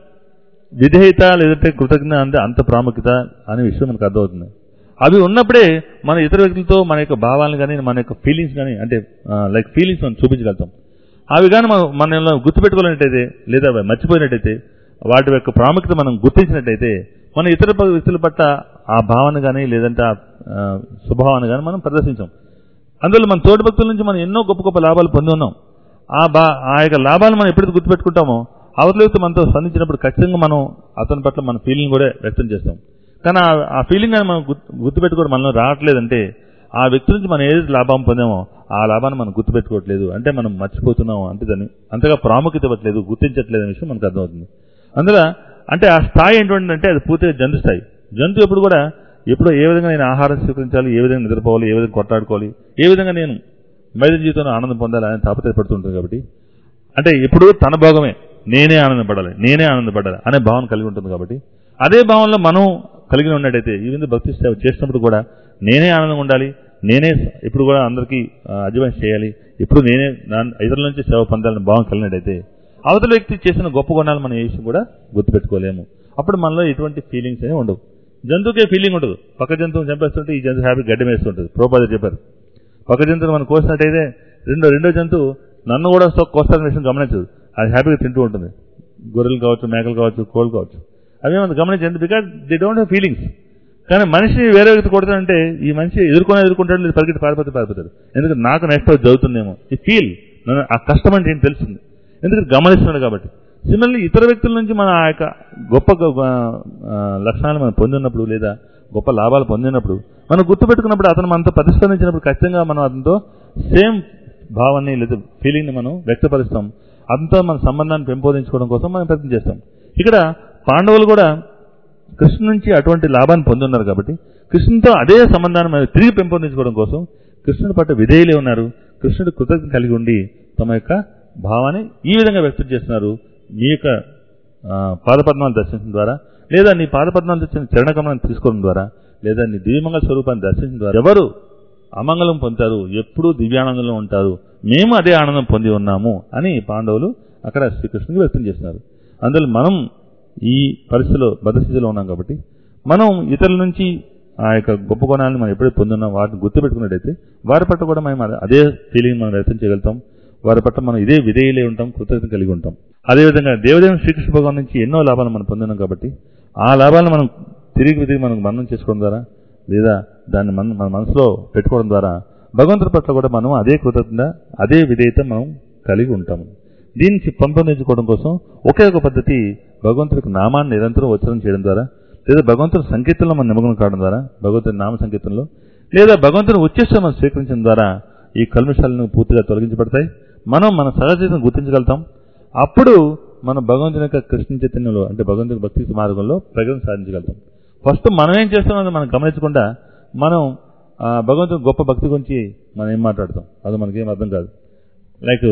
విధేయత లేదంటే కృతజ్ఞత అంటే అంత ప్రాముఖ్యత అనే విషయం మనకు అర్థమవుతుంది అవి ఉన్నప్పుడే మన ఇతర వ్యక్తులతో మన యొక్క భావాలను కానీ మన యొక్క ఫీలింగ్స్ కానీ అంటే లైక్ ఫీలింగ్స్ మనం చూపించగలుగుతాం అవి కానీ మనం మనలో గుర్తుపెట్టుకోలేనట్టయితే లేదా అవి మర్చిపోయినట్టయితే వాటి యొక్క ప్రాముఖ్యత మనం గుర్తించినట్టయితే మన ఇతర ప- వ్యక్తుల పట్ల ఆ భావన కానీ లేదంటే ఆ ఆ, స్వభావాన్ని కానీ మనం ప్రదర్శించాం అందువల్ల మన తోటి భక్తుల నుంచి మనం ఎన్నో గొప్ప గొప్ప లాభాలు పొంది ఉన్నాం ఆ బా ఆ యొక్క లాభాలు మనం ఎప్పుడైతే గుర్తుపెట్టుకుంటామో అవతల వ్యక్తి మనతో స్పందించినప్పుడు ఖచ్చితంగా మనం అతని పట్ల మన ఫీలింగ్ కూడా వ్యక్తం చేస్తాం కానీ ఆ- ఆ ఫీలింగ్ అని మనం గుర్తు గుర్తుపెట్టుకోవడం మనలో రావట్లేదంటే ఆ వ్యక్తి నుంచి మనం ఏదైతే లాభం పొందామో ఆ లాభాన్ని మనం గుర్తుపెట్టుకోవట్లేదు అంటే మనం మర్చిపోతున్నాము అంటే దాన్ని అంతగా ప్రాముఖ్యత ఇవ్వట్లేదు గుర్తించట్లేదు అనే విషయం మనకు అర్థమవుతుంది అందులో అంటే ఆ స్థాయి ఏంటంటే అది పూర్తిగా జంతు స్థాయి జంతు ఎప్పుడు కూడా ఎప్పుడు ఏ విధంగా నేను ఆహారం స్వీకరించాలి ఏ విధంగా నిద్రపోవాలి ఏ విధంగా కొట్లాడుకోవాలి ఏ విధంగా నేను మైద జీవితంలో ఆనందం పొందాలి అని తాపత్రయపడుతుంటుంది కాబట్టి అంటే ఎప్పుడు తన భోగమే నేనే ఆనందపడాలి నేనే ఆనందపడాలి అనే భావన కలిగి ఉంటుంది కాబట్టి అదే భావనలో మనం కలిగి ఉన్నట్టయితే ఈ విధంగా భక్తి సేవ చేసినప్పుడు కూడా నేనే ఆనందంగా ఉండాలి నేనే ఇప్పుడు కూడా అందరికీ అజమాయిష్ చేయాలి ఇప్పుడు నేనే నా- ఇతరుల నుంచి సేవ పొందాలని భావన కలిగినట్టయితే అవతల వ్యక్తి చేసిన గొప్ప గుణాలు మనం ఏ విషయం కూడా గుర్తుపెట్టుకోలేము అప్పుడు మనలో ఎటువంటి ఫీలింగ్స్ అనేవి ఉండవు జంతువుకే ఫీలింగ్ ఉండదు పక్క జంతువుని చంపేస్తుంటే ఈ జంతువు హ్యాపీ గడ్డి వేస్తుంటుంది ప్రోపాద చెప్పారు పక్క జంతువుని మనం కోసినట్టయితే రెండో రెండో జంతువు నన్ను కూడా సో కోస్తారనే విషయం గమనించదు అది హ్యాపీగా తింటూ ఉంటుంది గొర్రెలు కావచ్చు మేకలు కావచ్చు కోళ్ళు కావచ్చు అవి మనం గమనించండి because they don't have feelings కానీ మనిషి వేరే వ్యక్తి కొడతాడంటే ఈ మనిషి ఎదుర్కొని ఎదుర్కొంటాడు లేదు పరిగెత్తి పారిపోతే పారిపోతాడు ఎందుకంటే నాకు నెక్స్ట్ చదువుతుందేమో ఈ ఫీల్ ఆ కష్టం అంటే ఏంటి తెలుస్తుంది ఎందుకంటే గమనిస్తున్నాడు కాబట్టి సిమిలర్లీ ఇతర వ్యక్తుల నుంచి మన ఆ యొక్క గొప్ప గొప్ప, ఆ, లక్షణాలు మనం పొందినప్పుడు లేదా గొప్ప లాభాలు పొందినప్పుడు మనం గుర్తుపెట్టుకున్నప్పుడు అతను మనతో ప్రతిస్పందించినప్పుడు ఖచ్చితంగా మనం అతనితో సేమ్ భావాన్ని లేదా ఫీలింగ్ని మనం వ్యక్తపరుస్తాం అతనితో మన సంబంధాన్ని పెంపొందించుకోవడం కోసం మనం ప్రయత్నం చేస్తాం ఇక్కడ పాండవులు కూడా కృష్ణు నుంచి అటువంటి లాభాన్ని పొందున్నారు కాబట్టి కృష్ణుతో అదే సంబంధాన్ని మనం తిరిగి పెంపొందించుకోవడం కోసం కృష్ణుడి పట్ల విధేయులే ఉన్నారు కృష్ణుడి కృతజ్ఞత కలిగి ఉండి తమ యొక్క భావాన్ని ఈ విధంగా వ్యక్తం చేస్తున్నారు మీ యొక్క ఆ, పాదపద్మాలు దర్శించడం ద్వారా లేదా నీ పాదపద్మాలు తెచ్చిన చరణకమలను తీసుకోవడం ద్వారా లేదా నీ దివ్యమంగళ స్వరూపాన్ని దర్శించడం ద్వారా ఎవరు అమంగళం పొందుతారు ఎప్పుడూ దివ్యానందంలో ఉంటారు మేము అదే ఆనందం పొంది ఉన్నాము అని పాండవులు అక్కడ శ్రీకృష్ణుడికి వ్యక్తం చేస్తున్నారు అందువల్ల మనం ఈ పరిస్థితిలో బద్ధస్థితిలో ఉన్నాం కాబట్టి మనం ఇతరుల నుంచి ఆ యొక్క గొప్ప గుణాలను మనం ఎప్పుడైతే పొందున్నాం వాటిని గుర్తుపెట్టుకున్నట్టయితే వారి పట్ల కూడా మనం అదే ఫీలింగ్ మనం వ్యక్తం చేయగలుగుతాం వారి పట్ల మనం ఇదే విధేయులే ఉంటాం కృతజ్ఞత కలిగి ఉంటాం అదేవిధంగా దేవదేవుని శ్రీకృష్ణ భగవాన్ నుంచి ఎన్నో లాభాలు మనం పొందినాం కాబట్టి ఆ లాభాలను మనం తిరిగి తిరిగి మనం మన్నం చేసుకోవడం ద్వారా లేదా దాన్ని మన మన మనసులో పెట్టుకోవడం ద్వారా భగవంతుడి పట్ల కూడా మనం అదే కృతజ్ఞత అదే విధేయత మనం కలిగి ఉంటాము దీన్ని పెంపొందించుకోవడం కోసం ఒకే ఒక పద్ధతి భగవంతుడికి నామాన్ని నిరంతరం ఉచ్చరణ చేయడం ద్వారా లేదా భగవంతుడి సంకీర్తనలో మనం నిమగ్నం కావడం ద్వారా భగవంతుడి నామ సంకీర్తనలో లేదా భగవంతుని ఉచ్చేష్టం మనం స్వీకరించడం ద్వారా ఈ కల్మషాలను పూర్తిగా తొలగించబడతాయి మనం మన సహజీవితం గుర్తించగలుగుతాం అప్పుడు మనం భగవంతుని యొక్క కృష్ణ చైతన్యంలో అంటే భగవంతుని భక్తి మార్గంలో ప్రగతి సాధించగలుగుతాం ఫస్ట్ మనం ఏం చేస్తామని మనం గమనించకుండా మనం ఆ, భగవంతుని గొప్ప భక్తి గురించి మనం ఏం మాట్లాడతాం అది మనకేం అర్థం కాదు లైక్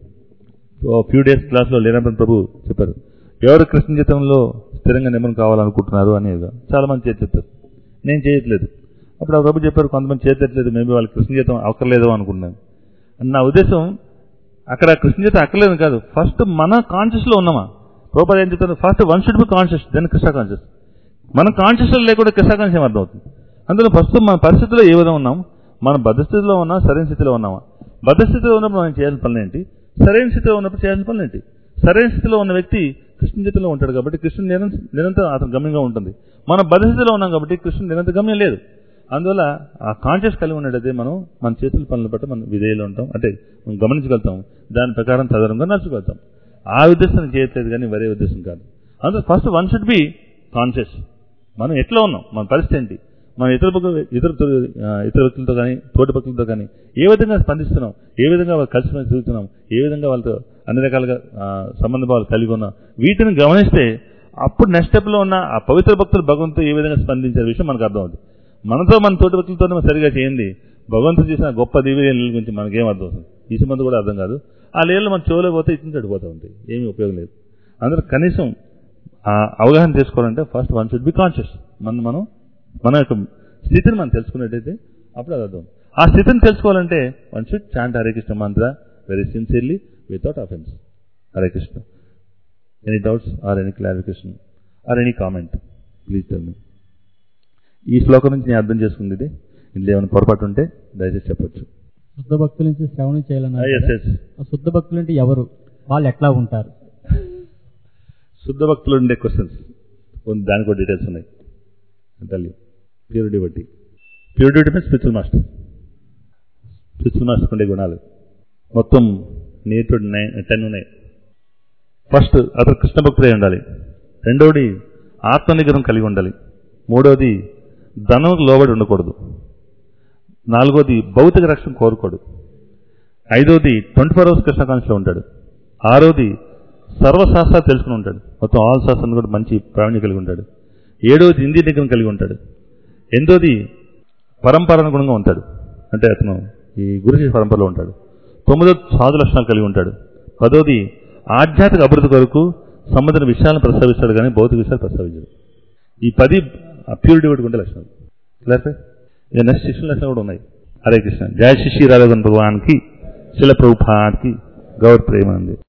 ఫ్యూ డేస్ క్లాస్లో లీనాపన్ ప్రభు చెప్పారు ఎవరు కృష్ణ జీవితంలో స్థిరంగా నిమ్మం కావాలనుకుంటున్నారు అనేది చాలా మంది చేతి చెప్తారు నేను చేయట్లేదు అప్పుడు ఆ ప్రభు చెప్పారు కొంతమంది చేయట్లేదు మేబీ వాళ్ళు కృష్ణ జీవితం అక్కర్లేదు అనుకుంటున్నాను అని నా ఉద్దేశం అక్కడ కృష్ణ జీవితం అక్కర్లేదు కాదు ఫస్ట్ మన కాన్షియస్లో ఉన్నామా ప్రభుపాద ఏం చెప్తారు first one should be conscious then Krishna conscious మనం కాన్షియస్ లేకుండా కృష్ణ కాన్షియస్ అర్థం అవుతుంది అందులో ప్రస్తుతం మన పరిస్థితిలో ఏ విధంగా ఉన్నాం మనం బద్ధస్థితిలో ఉన్నా సరైన స్థితిలో ఉన్నామా బద్ధస్థితిలో ఉన్నప్పుడు మనం చేయాల్సిన పనులు ఏంటి సరైన స్థితిలో ఉన్నప్పుడు చేయాల్సిన పనులు ఏంటి సరైన స్థితిలో ఉన్న వ్యక్తి కృష్ణ స్థితిలో ఉంటాడు కాబట్టి కృష్ణ నిరంతరం నిరంతరం అతను గమ్యంగా ఉంటుంది మనం బద్ధస్థితిలో ఉన్నాం కాబట్టి కృష్ణ నిరంతర గమ్యం లేదు అందువల్ల ఆ కాన్షియస్ కలిగి ఉన్నట్టయితే మనం మన చేతుల పనులు బట్టి మనం విధేయులు ఉంటాం అంటే మనం గమనించగలుగుతాం దాని ప్రకారం తదనంగా నడుచుకోగలుగుతాం ఆ ఉద్దేశం చేయట్లేదు కానీ వేరే ఉద్దేశం కాదు అందులో first one should be conscious మనం ఎట్లా ఉన్నాం మన పరిస్థితి ఏంటి మనం ఇతర భక్తులు- ఇతర ఆ, ఇతర వ్యక్తులతో కానీ తోటి భక్తులతో కానీ ఏ విధంగా స్పందిస్తున్నాం ఏ విధంగా వాళ్ళు కలిసి మెలిసి తిరుగుతున్నాం ఏ విధంగా వాళ్ళతో అన్ని రకాలుగా ఆ, సంబంధ భావాలు కలిగి ఉన్నాం వీటిని గమనిస్తే అప్పుడు నెక్స్ట్ స్టెప్లో ఉన్న ఆ పవిత్ర భక్తులు భగవంతుడు ఏ విధంగా స్పందించే విషయం మనకు అర్థమవుతుంది మనతో మన తోటి వ్యక్తులతో మనం సరిగా చేయండి భగవంతుడు చేసిన గొప్ప దివ్య లీలల గురించి మనకేం అర్థం అవుతుంది ఈ సంబంధం కూడా అర్థం కాదు ఆ లీలలు మన చెవులో పోతే ఇచ్చిన చడిపోతూ ఉంటాయి ఏమీ ఉపయోగం లేదు అందరూ కనీసం ఆ అవగాహన చేసుకోవాలంటే first one should be conscious మనం మనం మన యొక్క స్థితిని మనం తెలుసుకున్నట్టయితే అప్పుడు అది అర్థం ఆ స్థితిని తెలుసుకోవాలంటే one should chant Hare Krishna mantra very sincerely without offence Hare Krishna any doubts or any clarification or any comment please tell me ఈ శ్లోకం నుంచి నేను అర్థం చేసుకుంది ఇది ఇందులో ఏమైనా పొరపాటు ఉంటే దయచేసి చెప్పొచ్చు శుద్ధ భక్తుల నుంచి శ్రవణం చేయాలన్నారు ఎస్ కదా. ఎస్ ఆ శుద్ధ భక్తులు అంటే ఎవరు వాళ్ళు ఎట్లా ఉంటారు శుద్ధ భక్తులు ఉండే క్వశ్చన్స్ దానికి కూడా డీటెయిల్స్ ఉన్నాయి తల్లి ప్యూరిటీ బట్టి purity means spiritual master spiritual master ఉండే గుణాలు మొత్తం నియర్ టు నైన్ టెన్ ఉన్నాయి ఫస్ట్ అతను కృష్ణ భక్తులై ఉండాలి రెండవది ఆత్మనిగ్రహం కలిగి ఉండాలి మూడవది ధనం లోబడి ఉండకూడదు నాలుగోది భౌతిక రక్షణ కోరుకోడు ఐదోది ట్వంటీ ఫోర్ అవర్స్ కృష్ణ కాన్స్లో ఉంటాడు ఆరోది సర్వశాస్త్రాలు తెలుసుకుని ఉంటాడు మొత్తం ఆల్ శాస్త్రం కూడా మంచి ప్రావీణ్యం కలిగి ఉంటాడు ఏడోది హిందీ నిగ్రహం కలిగి ఉంటాడు ఎనిమిదోది పరంపరానుగుణంగా ఉంటాడు అంటే అతను ఈ గురుశిష్య పరంపరలో ఉంటాడు తొమ్మిదో సాధు లక్షణాలు కలిగి ఉంటాడు పదోది ఆధ్యాత్మిక అభివృద్ధి కొరకు సంబంధించిన విషయాలను ప్రస్తావిస్తాడు కానీ భౌతిక విషయాలు ప్రస్తావించాడు ఈ పది ప్యూరిటీ పెట్టుకుంటే లక్షణాలు క్లియర్ ఇక నెక్స్ట్ శిక్షణ లక్షణాలు కూడా ఉన్నాయి హరే కృష్ణ జయ శిశి రాధవన్ భగవాన్కి శిల ప్రభుపాద్కి గౌర్ ప్రేమానంది